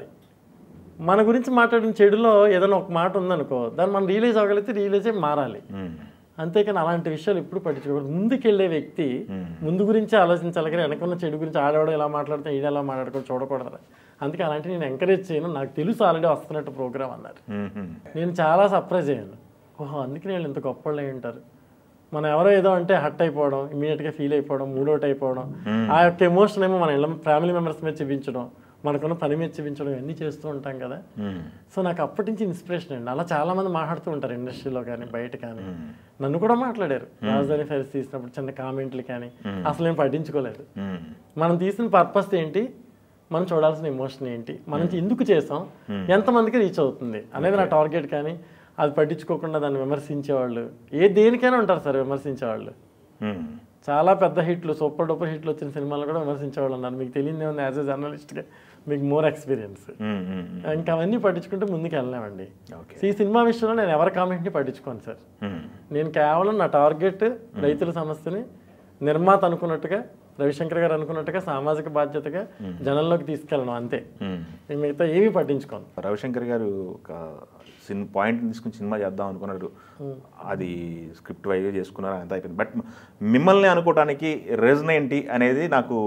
మన గురించి మాట్లాడిన చెడులో ఏదైనా ఒక మాట ఉందనుకో దాన్ని మనం రియలైజ్ అవ్వగలిగితే రియలైజ్ అయ్యి మారాలి Hmm. అంతేకాని అలాంటి విషయాలు ఎప్పుడు పట్టించుకోకూడదు ముందుకెళ్ళే వ్యక్తి ముందు గురించి ఆలోచించాలి కానీ వెనకున్న చెడు గురించి ఆడవాడు ఎలా మాట్లాడితే ఈడ ఎలా మాట్లాడుకో చూడకూడదు అందుకే అలాంటి నేను ఎంకరేజ్ చేయను నాకు తెలుసు ఆల్రెడీ వస్తున్నట్టు ప్రోగ్రామ్ అన్నారు Hmm. Hmm. నేను చాలా సర్ప్రైజ్ అయ్యాను ఓహో అందుకే వీళ్ళు ఇంత గొప్పళ్ళు అయి ఉంటారు మనం ఎవరో ఏదో అంటే హట్ అయిపోవడం ఇమీడియట్గా ఫీల్ అయిపోవడం మూడౌట్ అయిపోవడం ఆ యొక్క ఎమోషన్ ఏమో మన ఇళ్ళ ఫ్యామిలీ మెంబర్స్ మీద చూపించడం మనకున్న పని మీద చూపించడం ఇవన్నీ చేస్తూ ఉంటాం కదా Hmm. సో నాకు అప్పటి నుంచి ఇన్స్పిరేషన్ అండి అలా చాలా మంది మాట్లాడుతూ ఉంటారు ఇండస్ట్రీలో కానీ బయట కానీ నన్ను కూడా మాట్లాడారు రాజధాని ఫైల్స్ తీసినప్పుడు చిన్న కామెంట్లు కానీ అసలు నేను పట్టించుకోలేదు Hmm. మనం తీసిన పర్పస్ ఏంటి మనం చూడాల్సిన ఎమోషన్ ఏంటి మనం ఎందుకు చేసాం ఎంతమందికి రీచ్ అవుతుంది అనేది నా టార్గెట్ కానీ అది పట్టించుకోకుండా దాన్ని విమర్శించేవాళ్ళు ఏ దేనికైనా ఉంటారు సార్ విమర్శించేవాళ్ళు Hmm. చాలా పెద్ద హిట్లు సూపర్ డూపర్ హిట్లు వచ్చిన సినిమాలు కూడా విమర్శించేవాళ్ళు ఉన్నారు మీకు తెలియదు ఏముంది యాజ్ ఎ జర్నలిస్ట్గా మీకు మోర్ ఎక్స్పీరియన్స్ Hmm. Hmm. ఇంకా అవన్నీ పట్టించుకుంటే ముందుకు వెళ్ళలేమండి Okay. సో ఈ సినిమా విషయంలో నేను ఎవరి కామెంట్ని పట్టించుకోను సార్ Hmm. నేను కేవలం నా టార్గెట్ రైతుల సమస్యని నిర్మాత అనుకున్నట్టుగా రవిశంకర్ గారు అనుకున్నట్టుగా సామాజిక బాధ్యతగా జనంలోకి తీసుకెళ్ళడం అంతే Hmm. నేను మిగతా ఏమీ పట్టించుకోను రవిశంకర్ గారు ఒక సిన్ పాయింట్ తీసుకుని సినిమా చేద్దాం అనుకున్నారు అది స్క్రిప్ట్ వైజ్గా చేసుకున్నారు అంత అయిపోయింది బట్ మిమ్మల్ని అనుకోవడానికి రీజన్ ఏంటి అనేది నాకు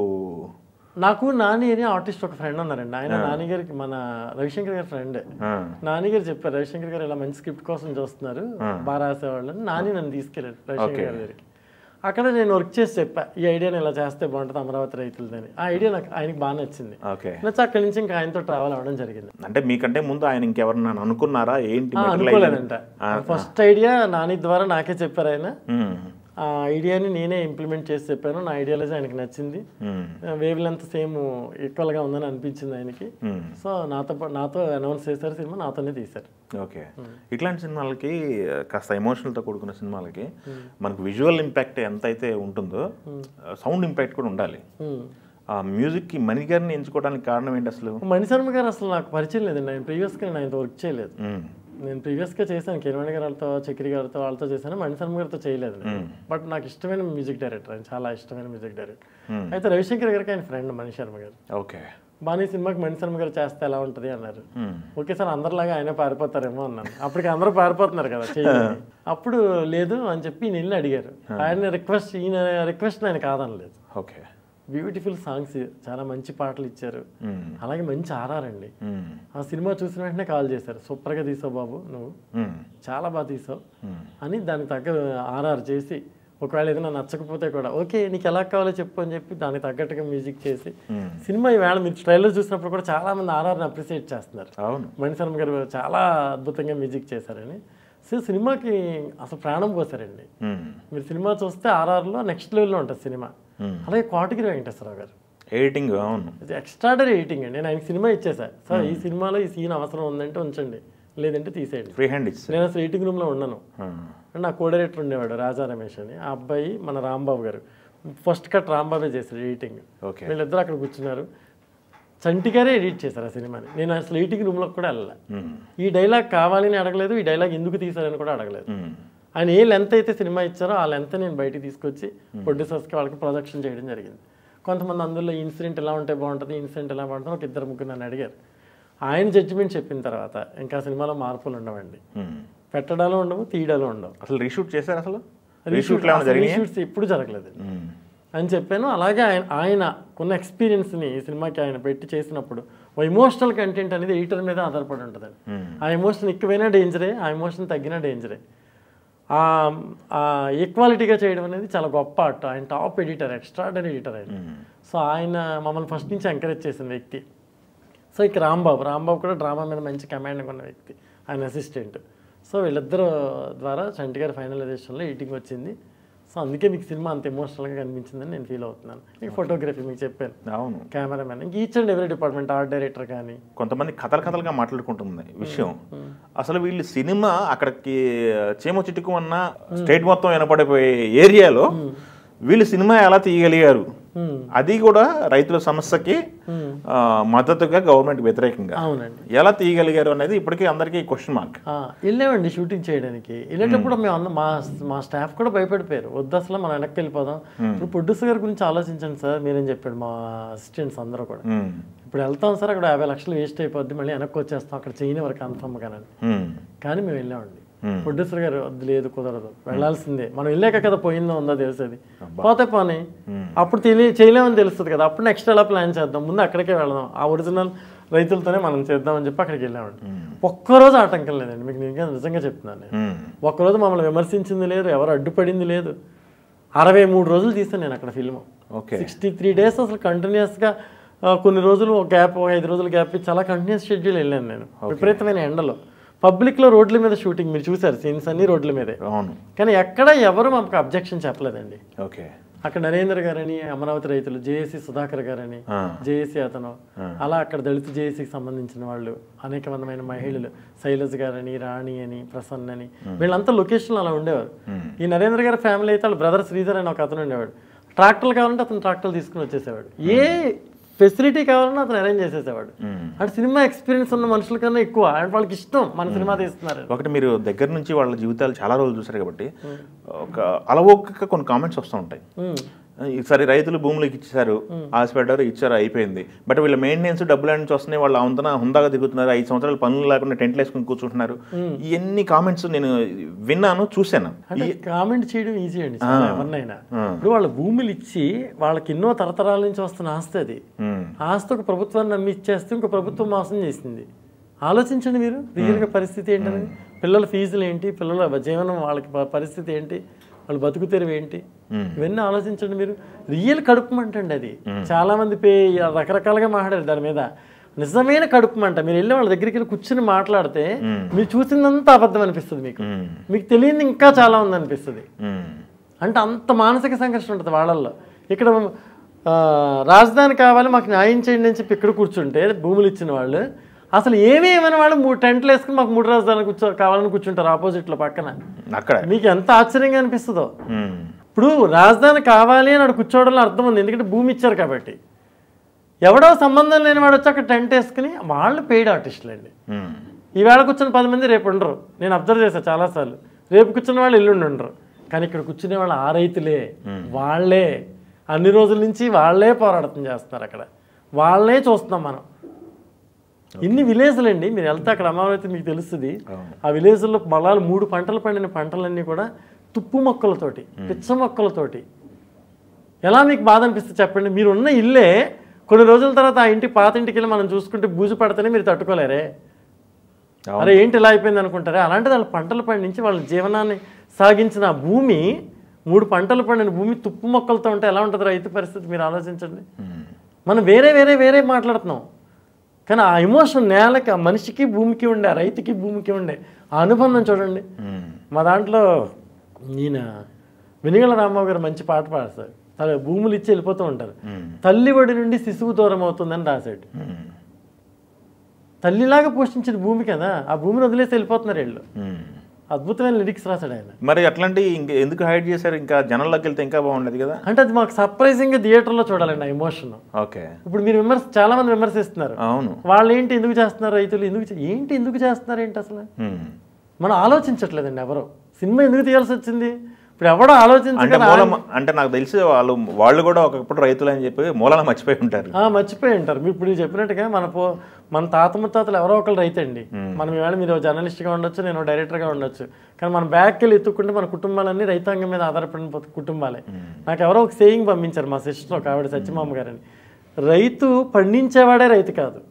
నాకు నాని అని ఆర్టిస్ట్ ఒక ఫ్రెండ్ ఉన్నారండి ఆయన నాని గారికి మన రవిశంకర్ గారి ఫ్రెండే ఆ, నాని గారు చెప్పారు రవిశంకర్ గారు ఇలా మంచి స్క్రిప్ట్ కోసం చూస్తున్నారు బాగా రాసేవాళ్ళు అని నాని నన్ను తీసుకెళ్ళారు రవిశంకర్ గారి దగ్గరికి అక్కడ నేను వర్క్ చేసి చెప్పా ఈ ఐడియాని ఇలా చేస్తే బాగుంటుంది అమరావతి రైతులదని ఆ ఐడియా నాకు ఆయనకి బాగా నచ్చింది ఓకే నచ్చి అక్కడి నుంచి ఇంకా ఆయనతో ట్రావెల్ అవ్వడం జరిగింది అంటే మీకంటే ముందు ఆయన ఇంకెవరన్నా అనుకున్నారా ఏంటి ఆ, materialize అనుకోలేదంట ఆ, ఫస్ట్ ఐడియా నాని ద్వారా నాకే చెప్పారు ఆయన ఉమ్, ఆ ఐడియాని నేనే ఇంప్లిమెంట్ చేసి చెప్పాను నా ఐడియాలజీ ఆయనకి నచ్చింది ఉమ్, వేవ్ లెంత్ సేమ్ ఈక్వల్గా ఉందని అనిపించింది ఆయనకి ఉమ్. సో నాతో పా- నాతో అనౌన్స్ చేశారు సినిమా నాతోనే తీశారు ఓకే ఇట్లాంటి సినిమాలకి కాస్త ఎమోషనల్తో కూడుకున్న సినిమాలకి మనకు విజువల్ ఇంపాక్ట్ ఎంత అయితే ఉంటుందో సౌండ్ ఇంపాక్ట్ కూడా ఉండాలి ఉమ్. ఆ మ్యూజిక్కి మణిగారిని ఎంచుకోవడానికి కారణం ఏంటి అసలు మణిశర్మ గారు అసలు నాకు పరిచయం లేదండి ఆయన ప్రీవియస్గా నేను ఆయనతో వర్క్ చేయలేదు ఉమ్, నేను ప్రీవియస్గా చేశాను కిరణ్ గారితో చక్రి గారితో వాళ్ళతో చేశాను మణిశర్మ గారితో చేయలేదు నేను. బట్ నాకు ఇష్టమైన మ్యూజిక్ డైరెక్టర్ ఆయన చాలా ఇష్టమైన మ్యూజిక్ డైరెక్టర్ Hmm. అయితే రవిశంకర్ గారికి ఆయన ఫ్రెండ్ మణిశర్మ గారు ఓకే బాగా సినిమాకి మణిశర్మ గారు చేస్తే ఎలా ఉంటుంది అన్నారు ఉమ్, ఓకే సార్ అందరిలాగా ఆయన పారిపోతారేమో అన్నాను అప్పటికి అందరూ పారిపోతున్నారు కదా చేయలేని. అప్పుడు లేదు అని చెప్పి ఈయన వెళ్ళి అడిగారు ఆయన రిక్వెస్ట్ ఈయన రిక్వెస్ట్ ఆయన కాదనలేదు ఓకే బ్యూటిఫుల్ సాంగ్స్ చాలా మంచి పాటలు ఇచ్చారు ఉమ్, అలాగే మంచి ఆర్ఆర్ అండి ఉమ్, ఆ సినిమా చూసిన వెంటనే కాల్ చేశారు సూపర్గా తీసావు బాబు నువ్వు ఉమ్, చాలా బాగా తీసావు ఉమ్, అని దానికి తగ్గ ఆర్ఆర్ చేసి ఒకవేళ ఏదైనా నచ్చకపోతే కూడా ఓకే నీకు ఎలా కావాలో చెప్పు అని చెప్పి దానికి తగ్గట్టుగా మ్యూజిక్ చేసి ఉమ్. సినిమా ఈవేళ మీరు ట్రైలర్ చూసినప్పుడు కూడా చాలా మంది ఆర్ఆర్ని అప్రిసియేట్ చేస్తున్నారు అవును మణిశర్మ గారు చాలా అద్భుతంగా మ్యూజిక్ చేశారని సో సినిమాకి అసలు ప్రాణం పోసారండి మ్మ్. మీరు సినిమా చూస్తే ఆర్ఆర్లో నెక్స్ట్ లెవెల్లో ఉంటుంది సినిమా మ్మ్. అలాగే కోటగిరి వెంకటేశ్వరరావు గారు ఎడిటింగ్ అవును ఇది ఎక్స్ట్రాడరీ ఎడిటింగ్ అండి నేను ఆయనకి సినిమా ఇచ్చేసా సార్ ఈ సినిమాలో ఈ సీన్ అవసరం ఉందంటే ఉంచండి లేదంటే తీసేయండి ఫ్రీ హ్యాండ్ ఇచ్చి నేను అసలు ఎడిటింగ్ రూమ్లో ఉన్నాను అండ్ నా కో డైరెక్టర్ ఉండేవాడు రాజా రమేష్ అని ఆ అబ్బాయి మన రాంబాబు గారు ఫస్ట్ కట్ రాంబాబే చేశాడు ఎడిటింగ్ ఓకే వీళ్ళిద్దరు అక్కడ కూర్చున్నారు చంటి గారే ఎడిట్ చేశారు ఆ సినిమాని నేను అసలు ఎడిటింగ్ రూమ్లోకి కూడా వెళ్ళాలి ఈ డైలాగ్ కావాలని అడగలేదు ఈ డైలాగ్ ఎందుకు తీశారని కూడా అడగలేదు ఆయన ఏ లెంత్ అయితే సినిమా ఇచ్చారో ఆ లెంత్ నేను బయటికి తీసుకొచ్చి ప్రొడ్యూసర్స్కి వాళ్ళకి ప్రొడక్షన్ చేయడం జరిగింది కొంతమంది అందులో ఇన్సిడెంట్ ఎలా ఉంటే బాగుంటుంది ఇన్సిడెంట్ ఎలా బాగుంటుంది ఒక ఇద్దరు ముగ్గురు నన్ను అడిగారు ఆయన జడ్జిమెంట్ చెప్పిన తర్వాత ఇంకా సినిమాలో మార్పులు ఉండవండి పెట్టడాలు ఉండవు తీయడాలు ఉండవు అసలు రీషూట్ చేశారు అసలు రీషూట్లు ఏమైనా అసలు జరిగినాయి reshoots ఎప్పుడు జరగలేదు అని చెప్పాను అలాగే ఆయన ఆయన కొన్న ఎక్స్పీరియన్స్ని ఈ సినిమాకి ఆయన పెట్టి చేసినప్పుడు ఓ ఎమోషనల్ కంటెంట్ అనేది ఎడిటర్ మీద ఆధారపడి ఉంటుందండి ఆ ఎమోషన్ ఎక్కువైనా డేంజరే ఆ ఎమోషన్ తగ్గినా డేంజరే ఆ ఈక్వాలిటీగా చేయడం అనేది చాలా గొప్ప ఆర్ట్ ఆయన టాప్ ఎడిటర్ ఎక్స్ట్రాడనరీ ఎడిటర్ ఆయన సో ఆయన మమ్మల్ని ఫస్ట్ నుంచి ఎంకరేజ్ చేసిన వ్యక్తి సో ఇక రాంబాబు రాంబాబు కూడా డ్రామా మీద మంచి కమాండ్ ఉన్న వ్యక్తి ఆయన అసిస్టెంట్ సో వీళ్ళిద్దరు ద్వారా చంటి గారి ఫైనలైజేషన్లో ఎడిటింగ్ వచ్చింది సో అందుకే మీకు సినిమా అంత ఎమోషనల్గా కనిపించిందని నేను ఫీల్ అవుతున్నాను ఇక ఫోటోగ్రఫీ మీకు చెప్పాను అవును కెమెరామెన్ ఇంక each and every department art director కానీ కొంతమంది కథలు కథలుగా మాట్లాడుకుంటుంది విషయం అసలు వీళ్ళు సినిమా అక్కడికి చీమ చిటుకు అన్న స్టేట్ మొత్తం వినపడిపోయే ఏరియాలో వీళ్ళు సినిమా ఎలా తీయగలిగారు అది కూడా రైతుల సమస్యకి ఆ, మద్దతుగా గవర్నమెంట్ వ్యతిరేకంగా అవునండి ఎలా తీయగలిగారు అనేది ఇప్పటికీ అందరికీ క్వశ్చన్ మార్క్ ఆ, వెళ్ళామండి షూటింగ్ చేయడానికి వెళ్ళేటప్పుడు మేము అందరం మా మా స్టాఫ్ కూడా భయపడిపోయారు వద్దు అసలు మనం వెనక్కి వెళ్ళిపోదాం ఇప్పుడు ప్రొడ్యూసర్ గారి గురించి ఆలోచించండి సార్ మీరేం చెప్పాడు మా అసిస్టెంట్స్ అందరూ కూడా ఇప్పుడు వెళ్తాం సార్ అక్కడ యాభై లక్షలు వేస్ట్ అయిపోద్ది మళ్ళీ వెనక్కి వచ్చేస్తాం అక్కడ చేయని వరకు కన్ఫర్మ్ కానీ కానీ మేము వెళ్ళామండి ప్రొడ్యూసర్ గారు వద్దు లేదు కుదరదు వెళ్ళాల్సిందే మనం వెళ్ళాక కదా పోయిందో ఉందో తెలిసేది పోతే పోనీ అప్పుడు తెలియ చేయలేమని తెలుస్తుంది కదా అప్పుడు నెక్స్ట్ ఎలా ప్లాన్ చేద్దాం ముందు అక్కడికే వెళదాం ఆ ఒరిజినల్ రైతులతోనే మనం చేద్దామని చెప్పి అక్కడికి వెళ్ళామండి ఒక్కరోజు ఆటంకం లేదండి మీకు నిజంగా నిజంగా చెప్తున్నాను నేను ఒక్కరోజు మమ్మల్ని విమర్శించింది లేదు ఎవరు అడ్డుపడింది లేదు అరవై మూడు రోజులు తీస్తాను నేను అక్కడ film okay sixty three days అసలు కంటిన్యూస్గా కొన్ని రోజులు ఒక గ్యాప్ ఒక ఐదు రోజులు గ్యాప్ ఇచ్చి చాలా కంటిన్యూస్ షెడ్యూల్ వెళ్ళాను నేను విపరీతమైన ఎండలో పబ్లిక్లో రోడ్ల మీద షూటింగ్ మీరు చూసారు సీన్స్ అన్ని రోడ్ల మీదే అవును కానీ ఎక్కడ ఎవరు మాకు అబ్జెక్షన్ చెప్పలేదండి ఓకే అక్కడ నరేంద్ర గారని అమరావతి రైతులు జేఏసీ సుధాకర్ గారని ఆ. జేఏసీ అతను అలా అక్కడ దళిత జేఏసీకి సంబంధించిన వాళ్ళు అనేకమందమైన మహిళలు శైలజ్ గారని రాణి అని ప్రసన్న అని వీళ్ళంతా లొకేషన్లో అలా ఉండేవారు ఈ నరేంద్ర గారి ఫ్యామిలీ అయితే వాళ్ళ బ్రదర్ శ్రీధర్ అని ఒక అతను ఉండేవాడు ట్రాక్టర్లు కావాలంటే అతను ట్రాక్టర్లు తీసుకుని వచ్చేసేవాడు ఏ ఫెసిలిటీ కావాలన్నా అతను అరేంజ్ చేసేసేవాడు అంటే సినిమా ఎక్స్పీరియన్స్ ఉన్న మనుషుల కన్నా ఎక్కువ అండ్ వాళ్ళకి ఇష్టం మన సినిమా తీస్తున్నారు ఒకటి మీరు దగ్గర నుంచి వాళ్ళ జీవితాలు చాలా రోజులు చూసారు కాబట్టి ఒక అలవోకగా కొన్ని కామెంట్స్ వస్తూ ఉంటాయి ఉమ్. ఈసారి రైతులు భూములకు ఇచ్చారు ఆశపడ్డారు ఇచ్చారు అయిపోయింది బట్ వీళ్ళ మెయింటెనెన్స్ డబ్బులు నుంచి వస్తున్నాయి వాళ్ళు అంతన హుందాగా దిగుతున్నారు ఐదు సంవత్సరాలు పనులు లేకుండా టెంట్లు వేసుకుని కూర్చుంటున్నారు ఇవన్నీ కామెంట్స్ నేను విన్నాను చూశాను అంటే కామెంట్ చేయడం ఈజీ అండి చాలా ఎవరినైనా ఇప్పుడు వాళ్ళ భూములు ఇచ్చి వాళ్ళకి ఎన్నో తరతరాల నుంచి వస్తున్న ఆస్తి అది ఉమ్, ఆ ఆస్తి ఒక ప్రభుత్వాన్ని నమ్మి ఇచ్చేస్తే ఇంకో ప్రభుత్వం మోసం చేసింది ఆలోచించండి మీరు రియల్గా పరిస్థితి ఏంటని పిల్లల ఫీజులు ఏంటి పిల్లల జీవనం వాళ్ళకి ప- పరిస్థితి ఏంటి వాళ్ళు బతుకు తెరువు ఏంటి ఇవన్నీ ఆలోచించండి మీరు రియల్ కడుపుమంటండి అది చాలా మంది పే రకరకాలుగా మాట్లాడారు దాని మీద నిజమైన కడుపుమంట మీరు వెళ్ళి వాళ్ళ దగ్గరికి వెళ్ళి కూర్చుని మాట్లాడితే మీరు చూసిందంతా అబద్ధం అనిపిస్తుంది మీకు ఉమ్, మీకు తెలియని ఇంకా చాలా ఉంది అనిపిస్తుంది ఉమ్, అంటే అంత మానసిక సంఘర్షణ ఉంటుంది వాళ్ళల్లో ఇక్కడ ఆ, రాజధాని కావాలి మాకు న్యాయం చేయండి అని చెప్పి ఇక్కడ కూర్చుంటే భూములు ఇచ్చిన వాళ్ళు అసలు ఏమీ ఏమైనా వాళ్ళు మూడు టెంట్లు వేసుకుని మాకు మూడు రాజధానులు కూర్చో కావాలని కూర్చుంటారు ఆపోజిట్లో పక్కన అక్కడ మీకు ఎంత ఆశ్చర్యంగా అనిపిస్తుందో ఉమ్, ఇప్పుడు రాజధాని కావాలి అని అక్కడ కూర్చోవడంలో అర్థం ఉంది ఎందుకంటే భూమి ఇచ్చారు కాబట్టి ఎవడో సంబంధం లేని వాడు వచ్చి అక్కడ టెంట్ వేసుకుని వాళ్ళు పెయిడ్ ఆర్టిస్టులు అండి ఉమ్, ఈవేళ కూర్చున్న పది మంది రేపు ఉండరు నేను అబ్జర్వ్ చేశాను చాలాసార్లు రేపు కూర్చున్న వాళ్ళు ఎల్లుండి ఉండరు కానీ ఇక్కడ కూర్చునే వాళ్ళు ఆ రైతులే వాళ్ళే అన్ని రోజుల నుంచి వాళ్ళే పోరాటం చేస్తున్నారు అక్కడ వాళ్ళనే చూస్తున్నాం మనం ఇన్ని విలేజ్లు అండి మీరు వెళ్తే అక్కడ అమరావతి మీకు తెలుస్తుంది ఆ విలేజ్లో పొలాలు మూడు పంటలు పండిన పంటలన్నీ కూడా తుప్పు మొక్కలతోటి పిచ్చ మొక్కలతోటి ఎలా మీకు బాధ అనిపిస్తుంది చెప్పండి మీరు ఉన్న ఇల్లే కొన్ని రోజుల తర్వాత ఆ ఇంటి పాత ఇంటికి వెళ్ళి మనం చూసుకుంటే బూజు పడితేనే మీరు తట్టుకోలేరే అవును. అరే ఏంటి ఇలా అయిపోయింది అనుకుంటారే అలాంటిది వాళ్ళ పంటలు పండించి వాళ్ళ జీవనాన్ని సాగించిన ఆ భూమి మూడు పంటలు పండిన భూమి తుప్పు మొక్కలతో ఉంటే ఎలా ఉంటుంది రైతు పరిస్థితి మీరు ఆలోచించండి ఉమ్, మనం వేరే వేరే వేరే మాట్లాడుతున్నాం కానీ ఆ ఎమోషన్ నేలకి ఆ మనిషికి భూమికి ఉండే ఆ రైతుకి భూమికి ఉండే ఆ అనుబంధం చూడండి ఉమ్, మా దాంట్లో ఈయన వెనిగల రామారావు గారు మంచి పాట పాడతారు తన భూములు ఇచ్చి వెళ్ళిపోతూ ఉంటారు ఉమ్, తల్లి ఒడి నుండి శిశువు దూరం అవుతుందని రాశాడు ఉమ్, తల్లిలాగా పోషించిన భూమి కదా ఆ భూమిని వదిలేసి వెళ్ళిపోతున్నారు వీళ్ళు ఉమ్. అద్భుతమైన లిరిక్స్ రాశాడు ఆయన మరి అట్లాంటి ఇంక ఎందుకు హైడ్ చేశారు ఇంకా జనంలోకి వెళ్తే ఇంకా బాగుండేది కదా అంటే అది మాకు సర్ప్రైజింగ్ థియేటర్లో చూడాలండి ఆ ఎమోషన్ ఓకే ఇప్పుడు మీరు విమర్శ చాలా మంది విమర్శిస్తున్నారు అవును వాళ్ళు ఏంటి ఎందుకు చేస్తున్నారు రైతులు ఎందుకు చే- ఏంటి ఎందుకు చేస్తున్నారు ఏంటి అసలు ఉమ్. మనం ఆలోచించట్లేదండి ఎవరు సినిమా ఎందుకు తీయాల్సి వచ్చింది ఇప్పుడు ఎవడో అంటే ఆలోచించక మూలం అంటే నాకు తెలిసి వాళ్ళు వాళ్ళు కూడా ఒకప్పుడు రైతులు అని చెప్పి మూలాలు మర్చిపోయి ఉంటారు ఆ, మర్చిపోయి ఉంటారు మీరు ఇప్పుడు చెప్పినట్టుగా మన పో మన తాత ముత్తాతలు ఎవరో ఒకరు రైతండి మనం ఇవాళ మీరు జర్నలిస్ట్గా ఉండొచ్చు నేను డైరెక్టర్గా ఉండొచ్చు కానీ మన బ్యాక్కి వెళ్ళి ఎత్తుకుంటే మన కుటుంబాలన్నీ రైతాంగం మీద ఆధారపడిన పొ- కుటుంబాలే నాకు ఎవరో ఒక సేయింగ్ పంపించారు మా సిస్టర్ ఒక ఆవిడ సత్యమామ గారని రైతు పండించేవాడే రైతు కాదు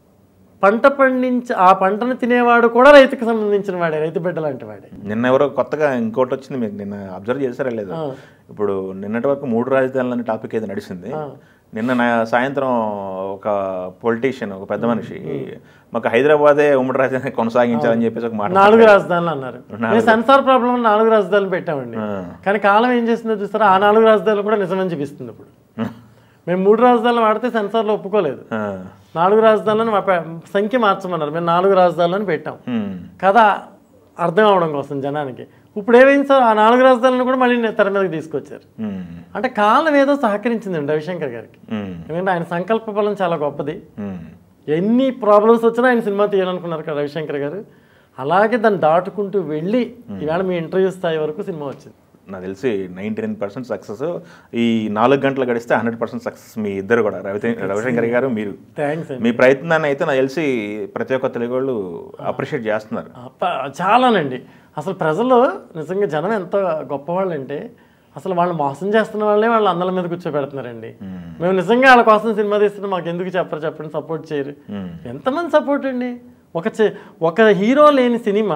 పంట పండించి ఆ పంటను తినేవాడు కూడా రైతుకు సంబంధించిన వాడే రైతు బిడ్డ లాంటి వాడే నిన్న ఎవరో కొత్తగా ఇంకోటి వచ్చింది మీకు నిన్న అబ్జర్వ్ చేశారా లేదు ఇప్పుడు నిన్నటి వరకు మూడు రాజధానులు అనే టాపిక్ ఏది నడిచింది నిన్న నా సాయంత్రం ఒక పొలిటీషియన్ ఒక పెద్ద మనిషి మాకు హైదరాబాదే ఉమ్మడి రాజధాని కొనసాగించాలని చెప్పేసి ఒక మాట నాలుగు రాజధానులు అన్నారు మేము సెన్సార్ ప్రాబ్లం నాలుగు రాజధానులు పెట్టామండి ఆ. కానీ కాలం ఏం చేస్తుందో చూస్తారా ఆ నాలుగు రాజధానులు కూడా నిజమని చూపిస్తుంది ఇప్పుడు మేము మూడు రాజధానులు వాడితే సెన్సార్లో ఒప్పుకోలేదు ఆ. నాలుగు రాజధానులను మా పే- సంఖ్య మార్చమన్నారు మేము నాలుగు రాజధానులను పెట్టాం ఉమ్. కథ అర్థం అవడం కోసం జనానికి ఇప్పుడు ఏమైంది సార్ ఆ నాలుగు రాజధానులను కూడా మళ్ళీ తెర మీదకి తీసుకొచ్చారు ఉమ్. అంటే కాలం ఏదో సహకరించిందండి రవిశంకర్ గారికి ఉమ్. ఎందుకంటే ఆయన సంకల్ప బలం చాలా గొప్పది ఉమ్. ఎన్ని ప్రాబ్లమ్స్ వచ్చినా ఆయన సినిమా తీయాలనుకున్నారు కదా రవిశంకర్ గారు అలాగే దాన్ని దాటుకుంటూ వెళ్ళి ఈవేళ మీ ఇంటర్వ్యూ స్థాయి వరకు సినిమా వచ్చింది నాకు తెలిసి నైంటీ నైన్ పర్సెంట్ సక్సెస్ ఈ నాలుగు గంటలు గడిస్తే హండ్రెడ్ పర్సెంట్ సక్సెస్ మీ ఇద్దరు కూడా రవి రవిశంకర్ గారు మీరు థ్యాంక్స్ అండి మీ ప్రయత్నాన్ని అయితే నాకు తెలిసి ప్రతి ఒక్క తెలుగు వాళ్ళు అప్రిషియేట్ చేస్తున్నారు అప్ప- చాలానండి అసలు ప్రజలు నిజంగా జనం ఎంత గొప్పవాళ్ళు అంటే అసలు వాళ్ళు మోసం చేస్తున్న వాళ్ళే వాళ్ళ అందల మీద కూర్చోబెడుతున్నారండి మేము నిజంగా వాళ్ళ కోసం సినిమా తీస్తున్నాం మాకు ఎందుకు చెప్పరు చెప్పండి సపోర్ట్ చేయరు ఉమ్. ఎంతమంది సపోర్ట్ అండి ఒక చె- ఒక హీరో లేని సినిమా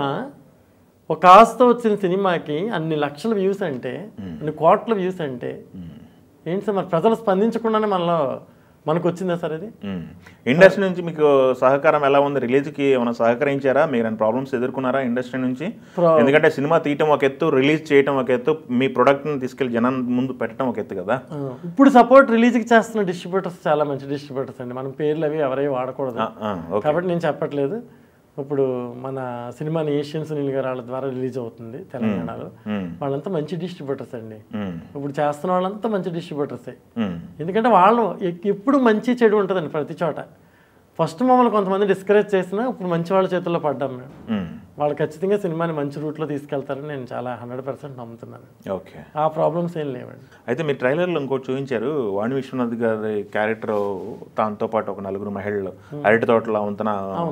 ఒక కాస్తో వచ్చిన సినిమాకి అన్ని లక్షల వ్యూస్ అంటే అన్ని కోట్ల వ్యూస్ అంటే ఏంటి సార్ మరి ప్రజలు స్పందించకుండానే మనలో మనకు వచ్చిందా సార్ అది మ్మ్. ఇండస్ట్రీ నుంచి మీకు సహకారం ఎలా ఉంది రిలీజ్కి ఏమైనా సహకరించారా మీరు ప్రాబ్లమ్స్ ఎదుర్కొన్నారా ఇండస్ట్రీ నుంచి Pro- ఎందుకంటే సినిమా తీయటం ఒక ఎత్తు రిలీజ్ చేయటం ఒక ఎత్తు మీ ప్రోడక్ట్ని తీసుకెళ్లి జనం ముందు పెట్టడం ఒక ఎత్తు కదా ఆ, ఇప్పుడు సపోర్ట్ రిలీజ్కి చేస్తున్న డిస్ట్రిబ్యూటర్స్ చాలా మంచి డిస్ట్రిబ్యూటర్స్ అండి మనం పేర్లు అవి ఎవరై వాడకూడదు ఆ, ఆ, ఓకే కాబట్టి నేను చెప్పట్లేదు ఇప్పుడు మన సినిమాని ఏషియన్ సునీల్ గారు వాళ్ళ ద్వారా రిలీజ్ అవుతుంది తెలంగాణలో మ్మ్. వాళ్ళంతా మంచి డిస్ట్రిబ్యూటర్స్ అండి మ్మ్. ఇప్పుడు చేస్తున్న వాళ్ళంతా మంచి డిస్ట్రిబ్యూటర్సే మ్మ్. ఎందుకంటే వాళ్ళు ఎ- ఎప్పుడు మంచి చెడు ఉంటుందండి ప్రతి చోట ఫస్ట్ మమ్మల్ని కొంతమంది డిస్కరేజ్ చేసినా ఇప్పుడు మంచి వాళ్ళ చేతుల్లో పడ్డాం మేము మ్మ్. వాళ్ళు ఖచ్చితంగా సినిమాని మంచి రూట్లో తీసుకెళ్తారని నేను చాలా హండ్రెడ్ పర్సెంట్ నమ్ముతున్నాను ఓకే ఆ ప్రాబ్లమ్స్ ఏం లేవండి అయితే మీ ట్రైలర్లో ఇంకోటి చూపించారు వాణి విశ్వనాథ్ గారి క్యారెక్టర్ దాంతో పాటు ఒక నలుగురు మహిళలు అరటి తోటలో వంతన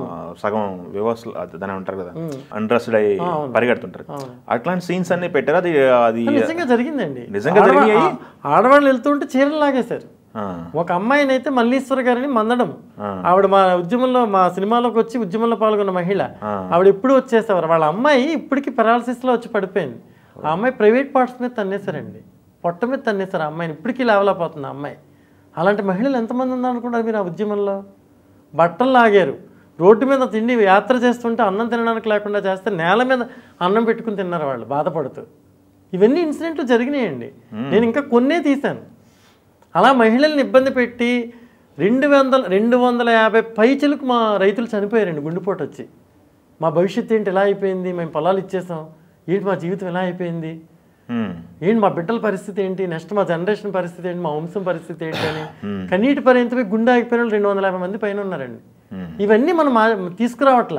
సగం వ్యవస్థ దాని ఉంటారు కదా ఇంట్రెస్టెడ్ అయ్యి పరిగెడుతుంటారు అట్లాంటి సీన్స్ అన్ని పెట్టారు అది అది నిజంగా జరిగిందండి నిజంగా ఆడవా- జరిగాయి? ఆ- ఆడవాళ్ళు వెళ్తుంటే చీరలు లాగేశారు ఆ, ఒక అమ్మాయిని అయితే మల్లీశ్వర గారిని మందడం ఆవిడ మా ఉద్యమంలో మా సినిమాలోకి వచ్చి ఉద్యమంలో పాల్గొన్న మహిళ ఆవిడ ఎప్పుడు వచ్చేసేవారు వాళ్ళ అమ్మాయి ఇప్పటికి paralysis లో వచ్చి పడిపోయింది ఆ అమ్మాయి ప్రైవేట్ పార్ట్స్ మీద తన్నేశారండి పొట్ట మీద తన్నేశారు ఆ అమ్మాయిని ఇప్పటికీ లేవలేకపోతుంది ఆ అమ్మాయి అలాంటి మహిళలు ఎంతమంది ఉన్నారు అనుకుంటారు మీరు ఆ ఉద్యమంలో బట్టలు లాగారు రోడ్డు మీద తిండి యాత్ర చేస్తుంటే అన్నం తినడానికి లేకుండా చేస్తే నేల మీద అన్నం పెట్టుకుని తిన్నారు వాళ్ళు బాధపడుతూ ఇవన్నీ ఇన్సిడెంట్లు జరిగినాయండి నేను ఇంకా కొన్నే తీశాను అలా మహిళల్ని ఇబ్బంది పెట్టి రెండు వందల రెండు వందల యాభై పైచలకు మా రైతులు చనిపోయారండి గుండెపోటు వచ్చి మా భవిష్యత్తు ఏంటి ఎలా అయిపోయింది మేము పొలాలు ఇచ్చేసాం ఏంటి మా జీవితం ఎలా అయిపోయింది మ్మ్. ఏంటి మా బిడ్డల పరిస్థితి ఏంటి నెక్స్ట్ మా జనరేషన్ పరిస్థితి ఏంటి మా వంశం పరిస్థితి ఏంటి అని కన్నీటి పర్యంతపై గుండె ఆగిపోయిన వాళ్ళు రెండు వందల యాభై మంది పైన ఉన్నారండి Hmm. ఇవన్నీ మనం మా- తీసుకురావట్లా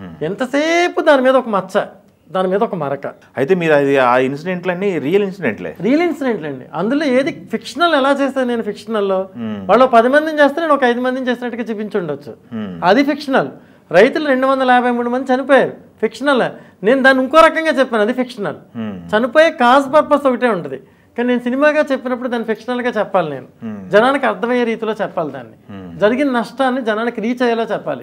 ఎంతసేపు దాని మీద ఒక మచ్చ దాని మీద ఒక మరక అయితే మీరు అది ఆ ఇన్సిడెంట్లన్నీ రియల్ ఇన్సిడెంట్లే రియల్ ఇన్సిడెంట్లు అండి అందులో ఏది ఫిక్షనల్ ఎలా చేస్తాను నేను ఫిక్షనల్లో వాళ్ళు ఒక పది మందిని చేస్తే నేను ఒక ఐదు మందిని చేసినట్టుగా చూపించుండొచ్చు Hmm. అది ఫిక్షనల్ రైతులు రెండు వందల యాభై మూడు మంది చనిపోయారు ఫిక్షనల్ నేను దాన్ని ఇంకో రకంగా చెప్పాను అది ఫిక్షనల్ Hmm. చనిపోయే కాజ్ పర్పస్ ఒకటే ఉంటుంది కానీ నేను సినిమాగా చెప్పినప్పుడు దాన్ని ఫిక్షనల్గా చెప్పాలి నేను జనానికి అర్థమయ్యే రీతిలో చెప్పాలి దాన్ని జరిగిన నష్టాన్ని జనానికి రీచ్ అయ్యేలా చెప్పాలి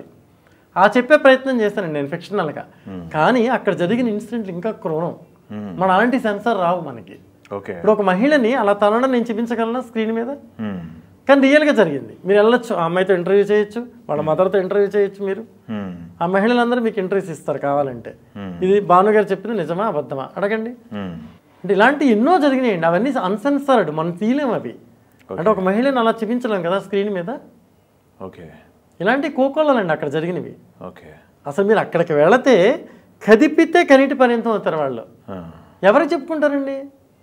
ఆ చెప్పే ప్రయత్నం చేశానండి నేను ఫిక్షనల్గా కానీ అక్కడ జరిగిన ఇన్సిడెంట్లు ఇంకా క్రూరం మన అలాంటి సెన్సార్ రావు మనకి ఓకే ఇప్పుడు ఒక మహిళని అలా తనడం నేను చూపించగలనా స్క్రీన్ మీద మ్మ్. కానీ రియల్గా జరిగింది మీరు వెళ్ళొచ్చు ఆ అమ్మాయితో ఇంటర్వ్యూ చేయొచ్చు వాళ్ళ మదర్తో ఇంటర్వ్యూ చేయొచ్చు మీరు ఉమ్, ఆ మహిళలందరూ మీకు ఇంటర్వ్యూస్ ఇస్తారు కావాలంటే Hmm. ఇది భాను గారు చెప్పింది నిజమా అబద్ధమా అడగండి ఉమ్, అంటే ఇలాంటి ఎన్నో జరిగినాయండి అవన్నీ అన్సెన్సర్డ్ మనం తీయలేం అవి అంటే ఒక మహిళను అలా చూపించలేం కదా స్క్రీన్ మీద ఓకే ఇలాంటి కోకోళ్ళండి అక్కడ జరిగినవి ఓకే అసలు మీరు అక్కడికి వెళితే కదిపితే కనీటి పరిమితం అవుతారు వాళ్ళు ఆ, ఎవరికి చెప్పుకుంటారండి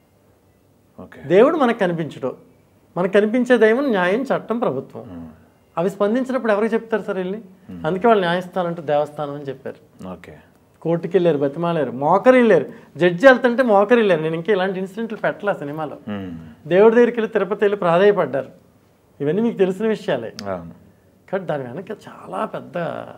ఓకే దేవుడు మనకు కనిపించడు మనకు కనిపించే దైవం న్యాయం చట్టం ప్రభుత్వం ఉమ్, అవి స్పందించినప్పుడు ఎవరికి చెప్తారు సార్ వెళ్ళి అందుకే వాళ్ళు న్యాయస్థానం అంటే దేవస్థానం అని చెప్పారు ఓకే కోర్టుకి వెళ్ళారు బతిమాలేరు మోకరి వెళ్ళారు జడ్జి వెళ్తుంటే మోకరి వెళ్ళారు నేను ఇంకా ఇలాంటి ఇన్సిడెంట్లు పెట్టలే సినిమాలో ఉమ్, దేవుడి దగ్గరికి వెళ్ళి తిరుపతి వెళ్ళి ప్రాధాయపడ్డారు ఇవన్నీ మీకు తెలిసిన విషయాలే అవును కానీ దాని వెనక చాలా పెద్ద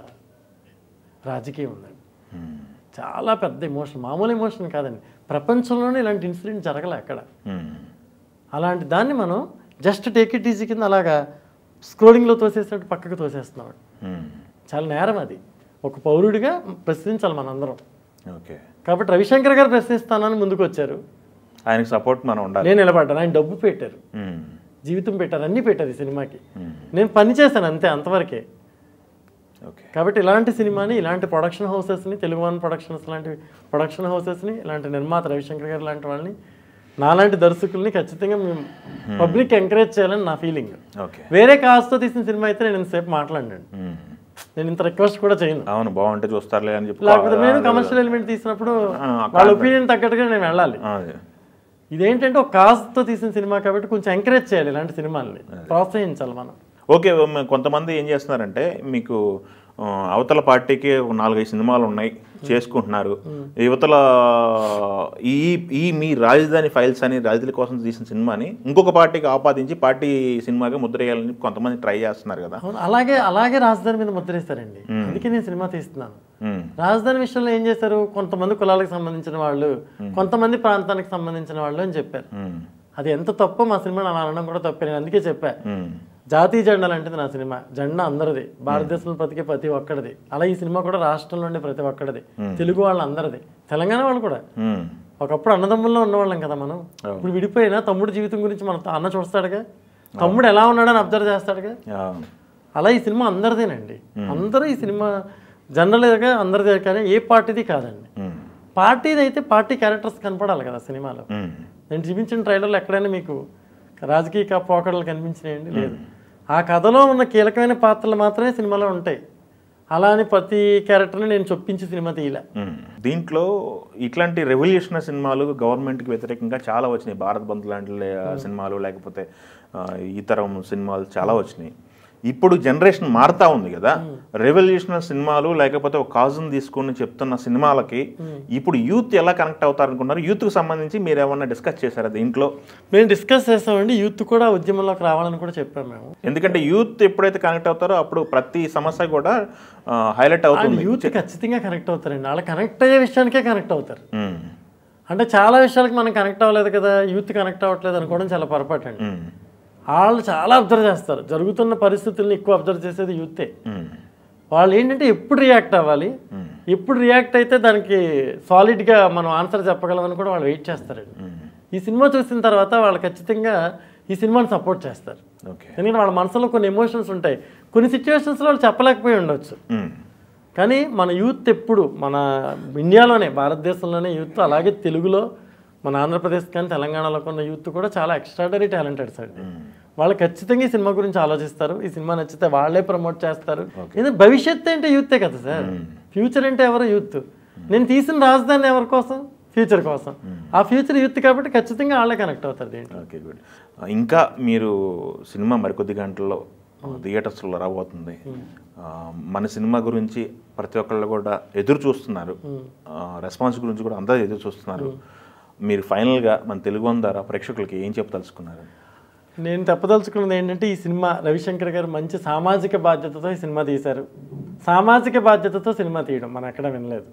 రాజకీయం ఉందండి ఉమ్, చాలా పెద్ద ఎమోషన్ మామూలు ఎమోషన్ కాదండి ప్రపంచంలోనే ఇలాంటి ఇన్సిడెంట్ జరగలే అక్కడ ఉమ్, అలాంటి దాన్ని మనం జస్ట్ టేక్ ఇట్ ఈజీ కింద అలాగా స్క్రోలింగ్లో తోసేసినట్టు పక్కకు తోసేస్తున్నాం ఉమ్, చాలా నేరం అది ఒక పౌరుడిగా ప్రశ్నించాలి మనందరం ఓకే కాబట్టి రవిశంకర్ గారు ప్రశ్నిస్తానని ముందుకు వచ్చారు ఆయనకి సపోర్ట్ మనం ఉండాలి నేను నిలబడ్డాను ఆయన డబ్బు పెట్టారు ఉమ్, జీవితం పెట్టారు అన్నీ పెట్టారు ఈ సినిమాకి ఉమ్, నేను పని చేశాను అంతే అంతవరకే ఓకే కాబట్టి ఇలాంటి సినిమాని ఇలాంటి ప్రొడక్షన్ హౌసెస్ని తెలుగు వన్ ప్రొడక్షన్స్ లాంటి ప్రొడక్షన్ హౌసెస్ని ఇలాంటి నిర్మాత రవిశంకర్ గారు లాంటి వాళ్ళని నాలాంటి దర్శకుల్ని ఖచ్చితంగా మేము పబ్లిక్ ఎంకరేజ్ చేయాలని నా ఫీలింగ్ ఓకే వేరే కాస్ట్తో తీసిన సినిమా అయితే నేను ఇంతసేపు మాట్లాడాను ఉమ్, నేను ఇంత రిక్వెస్ట్ కూడా చేయను అవును బాగుంటే చూస్తారులే అని చెప్పి లేకపోతే నేను కమర్షియల్ ఎలిమెంట్ తీసినప్పుడు ఆ, వాళ్ళ ఒపీనియన్ తగ్గట్టుగా నేను వెళ్ళాలి ఆ, అదే ఇదేంటంటే ఒక కాస్ట్తో తీసిన సినిమా కాబట్టి కొంచెం ఎంకరేజ్ చేయాలి ఇలాంటి సినిమాల్ని ప్రోత్సహించాలి మనం ఓకే మ- కొంతమంది ఏం చేస్తున్నారంటే మీకు ఆ, అవతల పార్టీకి ఒక నాలుగైదు సినిమాలు ఉన్నాయి చేసుకుంటున్నారు యువతల ఈ ఈ మీ రాజధాని ఫైల్స్ అని రాజధాని కోసం తీసిన సినిమాని ఇంకొక పార్టీకి ఆపాదించి పార్టీ సినిమాగా ముద్ర వేయాలని కొంతమంది ట్రై చేస్తున్నారు కదా అవును అలాగే అలాగే రాజధాని మీద ముద్రేస్తారండి అందుకే నేను సినిమా తీస్తున్నాను ఉమ్, రాజధాని విషయంలో ఏం చేశారు కొంతమంది కులాలకు సంబంధించిన వాళ్ళు కొంతమంది ప్రాంతానికి సంబంధించిన వాళ్ళు అని చెప్పారు ఉమ్, అది ఎంత తప్పో మా సినిమా అలా అనడం కూడా తప్పే నేను అందుకే చెప్పా ఉమ్, జాతీయ జెండా లాంటిది నా సినిమా జెండా అందరిది భారతదేశంలో బ్రతికే ప్రతి ఒక్కడిది అలా ఈ సినిమా కూడా రాష్ట్రంలో ఉండే ప్రతి ఒక్కడిది తెలుగు వాళ్ళ అందరిది తెలంగాణ వాళ్ళు కూడా ఉమ్, ఒకప్పుడు అన్నదమ్ముల్లో ఉన్నవాళ్ళం కదా మనం ఇప్పుడు విడిపోయినా తమ్ముడు జీవితం గురించి మన అన్న చూస్తాడుగా తమ్ముడు ఎలా ఉన్నాడని అబ్జర్వ్ చేస్తాడుగా అవును. అలా ఈ సినిమా అందరిదేనండి అందరూ ఈ సినిమా జనరల్గా అందరిదే కానీ ఏ పార్టీది కాదండి ఉమ్, పార్టీది అయితే పార్టీ క్యారెక్టర్స్ కనపడాలి కదా సినిమాలో ఉమ్, నేను చూపించిన ట్రైలర్లో ఎక్కడైనా మీకు రాజకీయ కా- పోకడలు కనిపించినాయండి లేదు ఆ కథలో ఉన్న కీలకమైన పాత్రలు మాత్రమే సినిమాలో ఉంటాయి అలా అని ప్రతి క్యారెక్టర్ని నేను చొప్పించి సినిమా తీయలే ఉమ్. దీంట్లో ఇట్లాంటి రెవల్యూషనరీ సినిమాలు గవర్నమెంట్కి వ్యతిరేకంగా చాలా వచ్చినాయి భారత్ బంద్ లాంటి లే- సినిమాలు లేకపోతే ఆ, ఈ తరం సినిమాలు చాలా వచ్చినాయి ఇప్పుడు జనరేషన్ మారుతా ఉంది కదా రెవల్యూషనల్ సినిమాలు లేకపోతే ఒక కాజును తీసుకుని చెప్తున్న సినిమాలకి ఇప్పుడు యూత్ ఎలా కనెక్ట్ అవుతారు అనుకున్నారు యూత్కి సంబంధించి మీరు ఏమన్నా డిస్కస్ చేశారా దీంట్లో మేము డిస్కస్ చేస్తామండి యూత్ కూడా ఉద్యమంలోకి రావాలని కూడా చెప్పాము మేము ఎందుకంటే యూత్ ఎప్పుడైతే కనెక్ట్ అవుతారో అప్పుడు ప్రతి సమస్య కూడా హైలైట్ అవుతుంది యూత్ ఖచ్చితంగా కనెక్ట్ అవుతారండి వాళ్ళు కనెక్ట్ అయ్యే విషయానికే కనెక్ట్ అవుతారు ఉమ్, అంటే చాలా విషయాలకి మనం కనెక్ట్ అవ్వలేదు కదా యూత్ కనెక్ట్ అవ్వట్లేదు అనుకోవడం చాలా పొరపాటు అండి ఉమ్, వాళ్ళు చాలా అబ్జర్వ్ చేస్తారు జరుగుతున్న పరిస్థితుల్ని ఎక్కువ అబ్జర్వ్ చేసేది యూతే ఉమ్, వాళ్ళు ఏంటంటే ఎప్పుడు రియాక్ట్ అవ్వాలి ఉమ్, ఎప్పుడు రియాక్ట్ అయితే దానికి సాలిడ్గా మనం ఆన్సర్ చెప్పగలమని కూడా వాళ్ళు వెయిట్ చేస్తారండి ఉమ్, ఈ సినిమా చూసిన తర్వాత వాళ్ళు ఖచ్చితంగా ఈ సినిమాని సపోర్ట్ చేస్తారు ఓకే ఎందుకంటే వాళ్ళ మనసులో కొన్ని ఎమోషన్స్ ఉంటాయి కొన్ని సిచ్యువేషన్స్లో వాళ్ళు చెప్పలేకపోయి ఉండొచ్చు ఉమ్, కానీ మన యూత్ ఎప్పుడు మన ఇండియాలోనే భారతదేశంలోనే యూత్ అలాగే తెలుగులో మన ఆంధ్రప్రదేశ్ కానీ తెలంగాణలో ఉన్న యూత్ కూడా చాలా ఎక్స్ట్రాడరీ టాలెంటెడ్స్ అండి వాళ్ళు ఖచ్చితంగా ఈ సినిమా గురించి ఆలోచిస్తారు ఈ సినిమా నచ్చితే వాళ్ళే ప్రమోట్ చేస్తారు ఎందుకంటే భవిష్యత్తు అంటే యూతే కదా సార్ ఫ్యూచర్ అంటే ఎవరు యూత్ నేను తీసిన రాజధాని ఎవరి కోసం ఫ్యూచర్ కోసం ఆ ఫ్యూచర్ యూత్ కాబట్టి ఖచ్చితంగా వాళ్ళే కనెక్ట్ అవుతారు దీంట్లో ఓకే గుడ్ ఇంకా మీరు సినిమా మరికొద్ది గంటల్లో థియేటర్స్లో రాబోతుంది ఆ, మన సినిమా గురించి ప్రతి ఒక్కళ్ళు కూడా ఎదురు చూస్తున్నారు రెస్పాన్స్ గురించి కూడా అందరూ ఎదురు చూస్తున్నారు మీరు ఫైనల్గా మన తెలుగు ద్వారా ప్రేక్షకులకి ఏం చెప్పదలుచుకున్నారు నేను చెప్పదలుచుకున్నది ఏంటంటే ఈ సినిమా రవిశంకర్ గారు మంచి సామాజిక బాధ్యతతో ఈ సినిమా తీశారు సామాజిక బాధ్యతతో సినిమా తీయడం మనం ఎక్కడ వినలేదు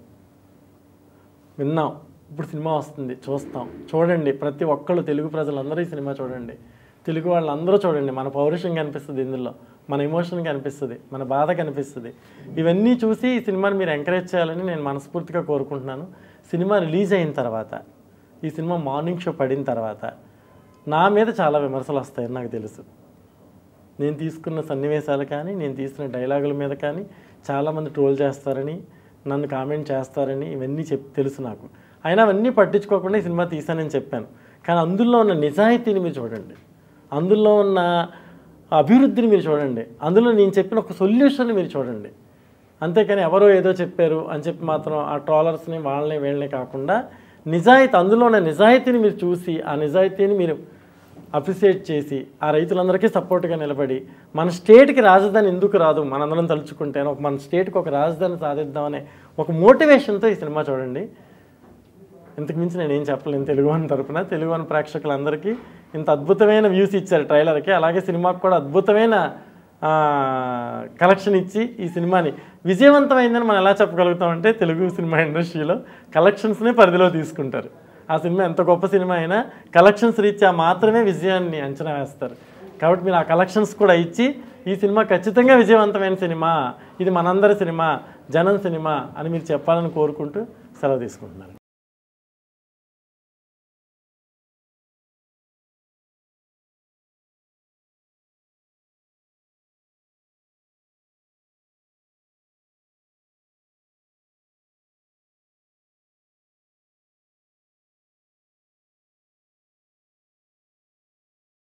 విన్నాం ఇప్పుడు సినిమా వస్తుంది చూస్తాం చూడండి ప్రతి ఒక్కళ్ళు తెలుగు ప్రజలందరూ ఈ సినిమా చూడండి తెలుగు వాళ్ళందరూ చూడండి మన పౌరుషం కనిపిస్తుంది ఇందులో మన ఎమోషన్ కనిపిస్తుంది మన బాధ కనిపిస్తుంది ఇవన్నీ చూసి ఈ సినిమాని మీరు ఎంకరేజ్ చేయాలని నేను మనస్ఫూర్తిగా కోరుకుంటున్నాను సినిమా రిలీజ్ అయిన తర్వాత ఈ సినిమా మార్నింగ్ షో పడిన తర్వాత నా మీద చాలా విమర్శలు వస్తాయని నాకు తెలుసు నేను తీసుకున్న సన్నివేశాలు కానీ నేను తీసిన డైలాగుల మీద కానీ చాలామంది ట్రోల్ చేస్తారని నన్ను కామెంట్ చేస్తారని ఇవన్నీ చెప్ తెలుసు నాకు అయినా అవన్నీ పట్టించుకోకుండా ఈ సినిమా తీశానని చెప్పాను కానీ అందులో ఉన్న నిజాయితీని మీరు చూడండి అందులో ఉన్న అభివృద్ధిని మీరు చూడండి అందులో నేను చెప్పిన ఒక సొల్యూషన్ని మీరు చూడండి అంతేకాని ఎవరో ఏదో చెప్పారు అని చెప్పి మాత్రం ఆ ట్రాలర్స్ని వాళ్ళని వీళ్ళని కాకుండా నిజాయితీ అందులో ఉన్న నిజాయితీని మీరు చూసి ఆ నిజాయితీని మీరు అప్రిసియేట్ చేసి ఆ రైతులందరికీ సపోర్ట్గా నిలబడి మన స్టేట్కి రాజధాని ఎందుకు రాదు మనందరం తలుచుకుంటే ఒక మన స్టేట్కి ఒక రాజధాని సాధిద్దామనే ఒక మోటివేషన్తో ఈ సినిమా చూడండి ఇంతకు మించి నేను ఏం చెప్పలేను తెలుగు అని తరపున తెలుగు అని ప్రేక్షకులందరికీ ఇంత అద్భుతమైన వ్యూస్ ఇచ్చారు ట్రైలర్కి అలాగే సినిమాకి కూడా అద్భుతమైన కలెక్షన్ ఇచ్చి ఈ సినిమాని విజయవంతమైందని మనం ఎలా చెప్పగలుగుతామంటే తెలుగు సినిమా ఇండస్ట్రీలో కలెక్షన్స్నే పరిధిలో తీసుకుంటారు ఆ సినిమా ఎంత గొప్ప సినిమా అయినా కలెక్షన్స్ రీత్యా మాత్రమే విజయాన్ని అంచనా వేస్తారు కాబట్టి మీరు ఆ కలెక్షన్స్ కూడా ఇచ్చి ఈ సినిమా ఖచ్చితంగా విజయవంతమైన సినిమా ఇది మనందరి సినిమా జనం సినిమా అని మీరు చెప్పాలని కోరుకుంటూ సెలవు తీసుకుంటున్నాను